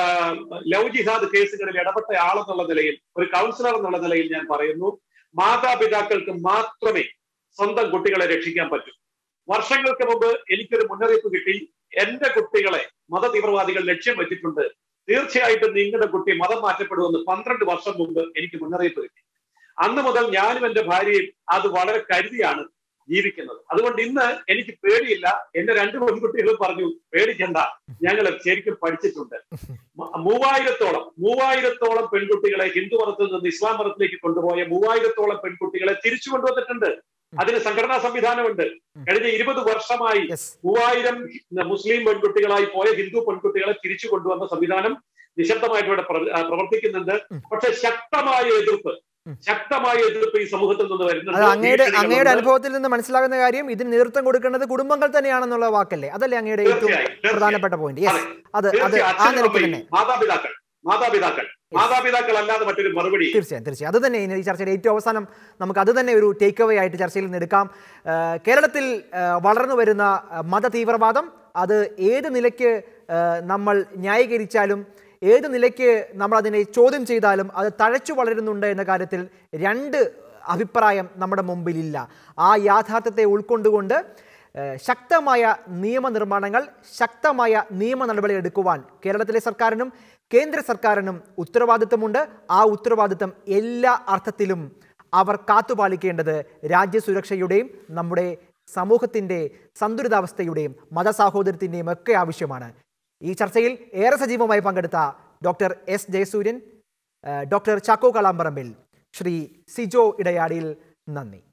ലവ് ജിഹാദ് കേസുകളിൽ ഇടപെട്ട ആളെന്നുള്ള നിലയിൽ ഒരു കൗൺസിലർ എന്നുള്ള നിലയിൽ ഞാൻ പറയുന്നു മാതാപിതാക്കൾക്ക് മാത്രമേ സ്വന്തം കുട്ടികളെ രക്ഷിക്കാൻ പറ്റൂ വർഷങ്ങൾക്ക് മുമ്പ് എനിക്കൊരു മുന്നറിയിപ്പ് കിട്ടി എന്റെ കുട്ടികളെ മത തീവ്രവാദികൾ ലക്ഷ്യം വെച്ചിട്ടുണ്ട് തീർച്ചയായിട്ടും നിങ്ങളുടെ കുട്ടി മതം മാറ്റപ്പെടുമെന്ന് പന്ത്രണ്ട് വർഷം മുമ്പ് എനിക്ക് മുന്നറിയിപ്പ് കിട്ടി അന്ന് മുതൽ ഞാനും എന്റെ ഭാര്യയും അത് വളരെ കരുതിയാണ് ജീവിക്കുന്നത് അതുകൊണ്ട് ഇന്ന് എനിക്ക് പേടിയില്ല എന്റെ രണ്ട് പെൺകുട്ടികളും പറഞ്ഞു പേടിക്കണ്ട ഞങ്ങൾ ശരിക്കും പഠിച്ചിട്ടുണ്ട് മ- മൂവായിരത്തോളം മൂവായിരത്തോളം പെൺകുട്ടികളെ ഹിന്ദു മതത്തിൽ നിന്ന് ഇസ്ലാം മതത്തിലേക്ക് കൊണ്ടുപോയ മൂവായിരത്തോളം പെൺകുട്ടികളെ തിരിച്ചു കൊണ്ടുവന്നിട്ടുണ്ട് അതിന് സംഘടനാ സംവിധാനമുണ്ട് കഴിഞ്ഞ ഇരുപത് വർഷമായി യെസ് മൂവായിരം മുസ്ലിം പെൺകുട്ടികളായി പോയ ഹിന്ദു പെൺകുട്ടികളെ തിരിച്ചു കൊണ്ടുവന്ന സംവിധാനം നിശബ്ദമായിട്ട് ഇവിടെ പ്രവ- ആ, പ്രവർത്തിക്കുന്നുണ്ട് പക്ഷെ ശക്തമായ എതിർപ്പ് ഉം. ശക്തമായ എതിർപ്പ് ഈ സമൂഹത്തിൽ നിന്ന് അത് വരുന്നുണ്ട് അങ്ങയുടെ അങ്ങയുടെ ഭീഷണികളുണ്ട്. അനുഭവത്തിൽ നിന്ന് മനസ്സിലാകുന്ന കാര്യം ഇതിന് നേതൃത്വം കൊടുക്കേണ്ടത് കുടുംബങ്ങൾ തന്നെയാണെന്നുള്ള വാക്കല്ലേ അതല്ലേ അങ്ങയുടെ ഏറ്റവും തീർച്ചയായും, തീർച്ചയായും. പ്രധാനപ്പെട്ട പോയിന്റ് യെസ് അതെ. അത് അത് തീർച്ചയായും ആ അച്ഛനും നിലയ്ക്ക് അമ്മയും, തന്നെ മാതാപിതാക്കൾ മാതാപിതാക്കൾ മാതാപിതാക്കൾ അല്ലാതെ മറ്റൊരു മറുപടി തീർച്ചയായും തീർച്ചയായും അത് തന്നെ ഇനി ഈ ചർച്ചയുടെ ഏറ്റവും അവസാനം നമുക്ക് അത് തന്നെ ഒരു ടേക്ക് അവേ ആയിട്ട് ചർച്ചയിൽ നിന്ന് എടുക്കാം ആ, കേരളത്തിൽ ആ, വളർന്നു വരുന്ന ആ, മത തീവ്രവാദം അത് ഏത് നിലയ്ക്ക് ആ, നമ്മൾ ന്യായീകരിച്ചാലും ഏത് നിലയ്ക്ക് നമ്മൾ അതിനെ ചോദ്യം ചെയ്താലും അത് തഴച്ചു വളരുന്നുണ്ട് എന്ന കാര്യത്തിൽ രണ്ട് അഭിപ്രായം നമ്മുടെ മുമ്പിലില്ല ആ യാഥാർത്ഥ്യത്തെ ഉൾക്കൊണ്ടുകൊണ്ട് ഏഹ് ശക്തമായ നിയമനിർമ്മാണങ്ങൾ ശക്തമായ നിയമ നടപടി എടുക്കുവാൻ കേരളത്തിലെ സർക്കാരിനും കേന്ദ്ര സർക്കാരിനും ഉത്തരവാദിത്തമുണ്ട് ആ ഉത്തരവാദിത്തം എല്ലാ അർത്ഥത്തിലും അവർ കാത്തുപാലിക്കേണ്ടത് രാജ്യസുരക്ഷയുടെയും നമ്മുടെ സമൂഹത്തിൻ്റെ സന്തുലിതാവസ്ഥയുടെയും മതസാഹോദര്യത്തിൻ്റെയും ഒക്കെ ആവശ്യമാണ് ഈ ചർച്ചയിൽ ഏറെ സജീവമായി പങ്കെടുത്ത ഡോക്ടർ എസ് ജയസൂര്യൻ ഏഹ് ഡോക്ടർ ചാക്കോ കളാമ്പറമ്പിൽ ശ്രീ സിജോ ഇടയാടിയിൽ നന്ദി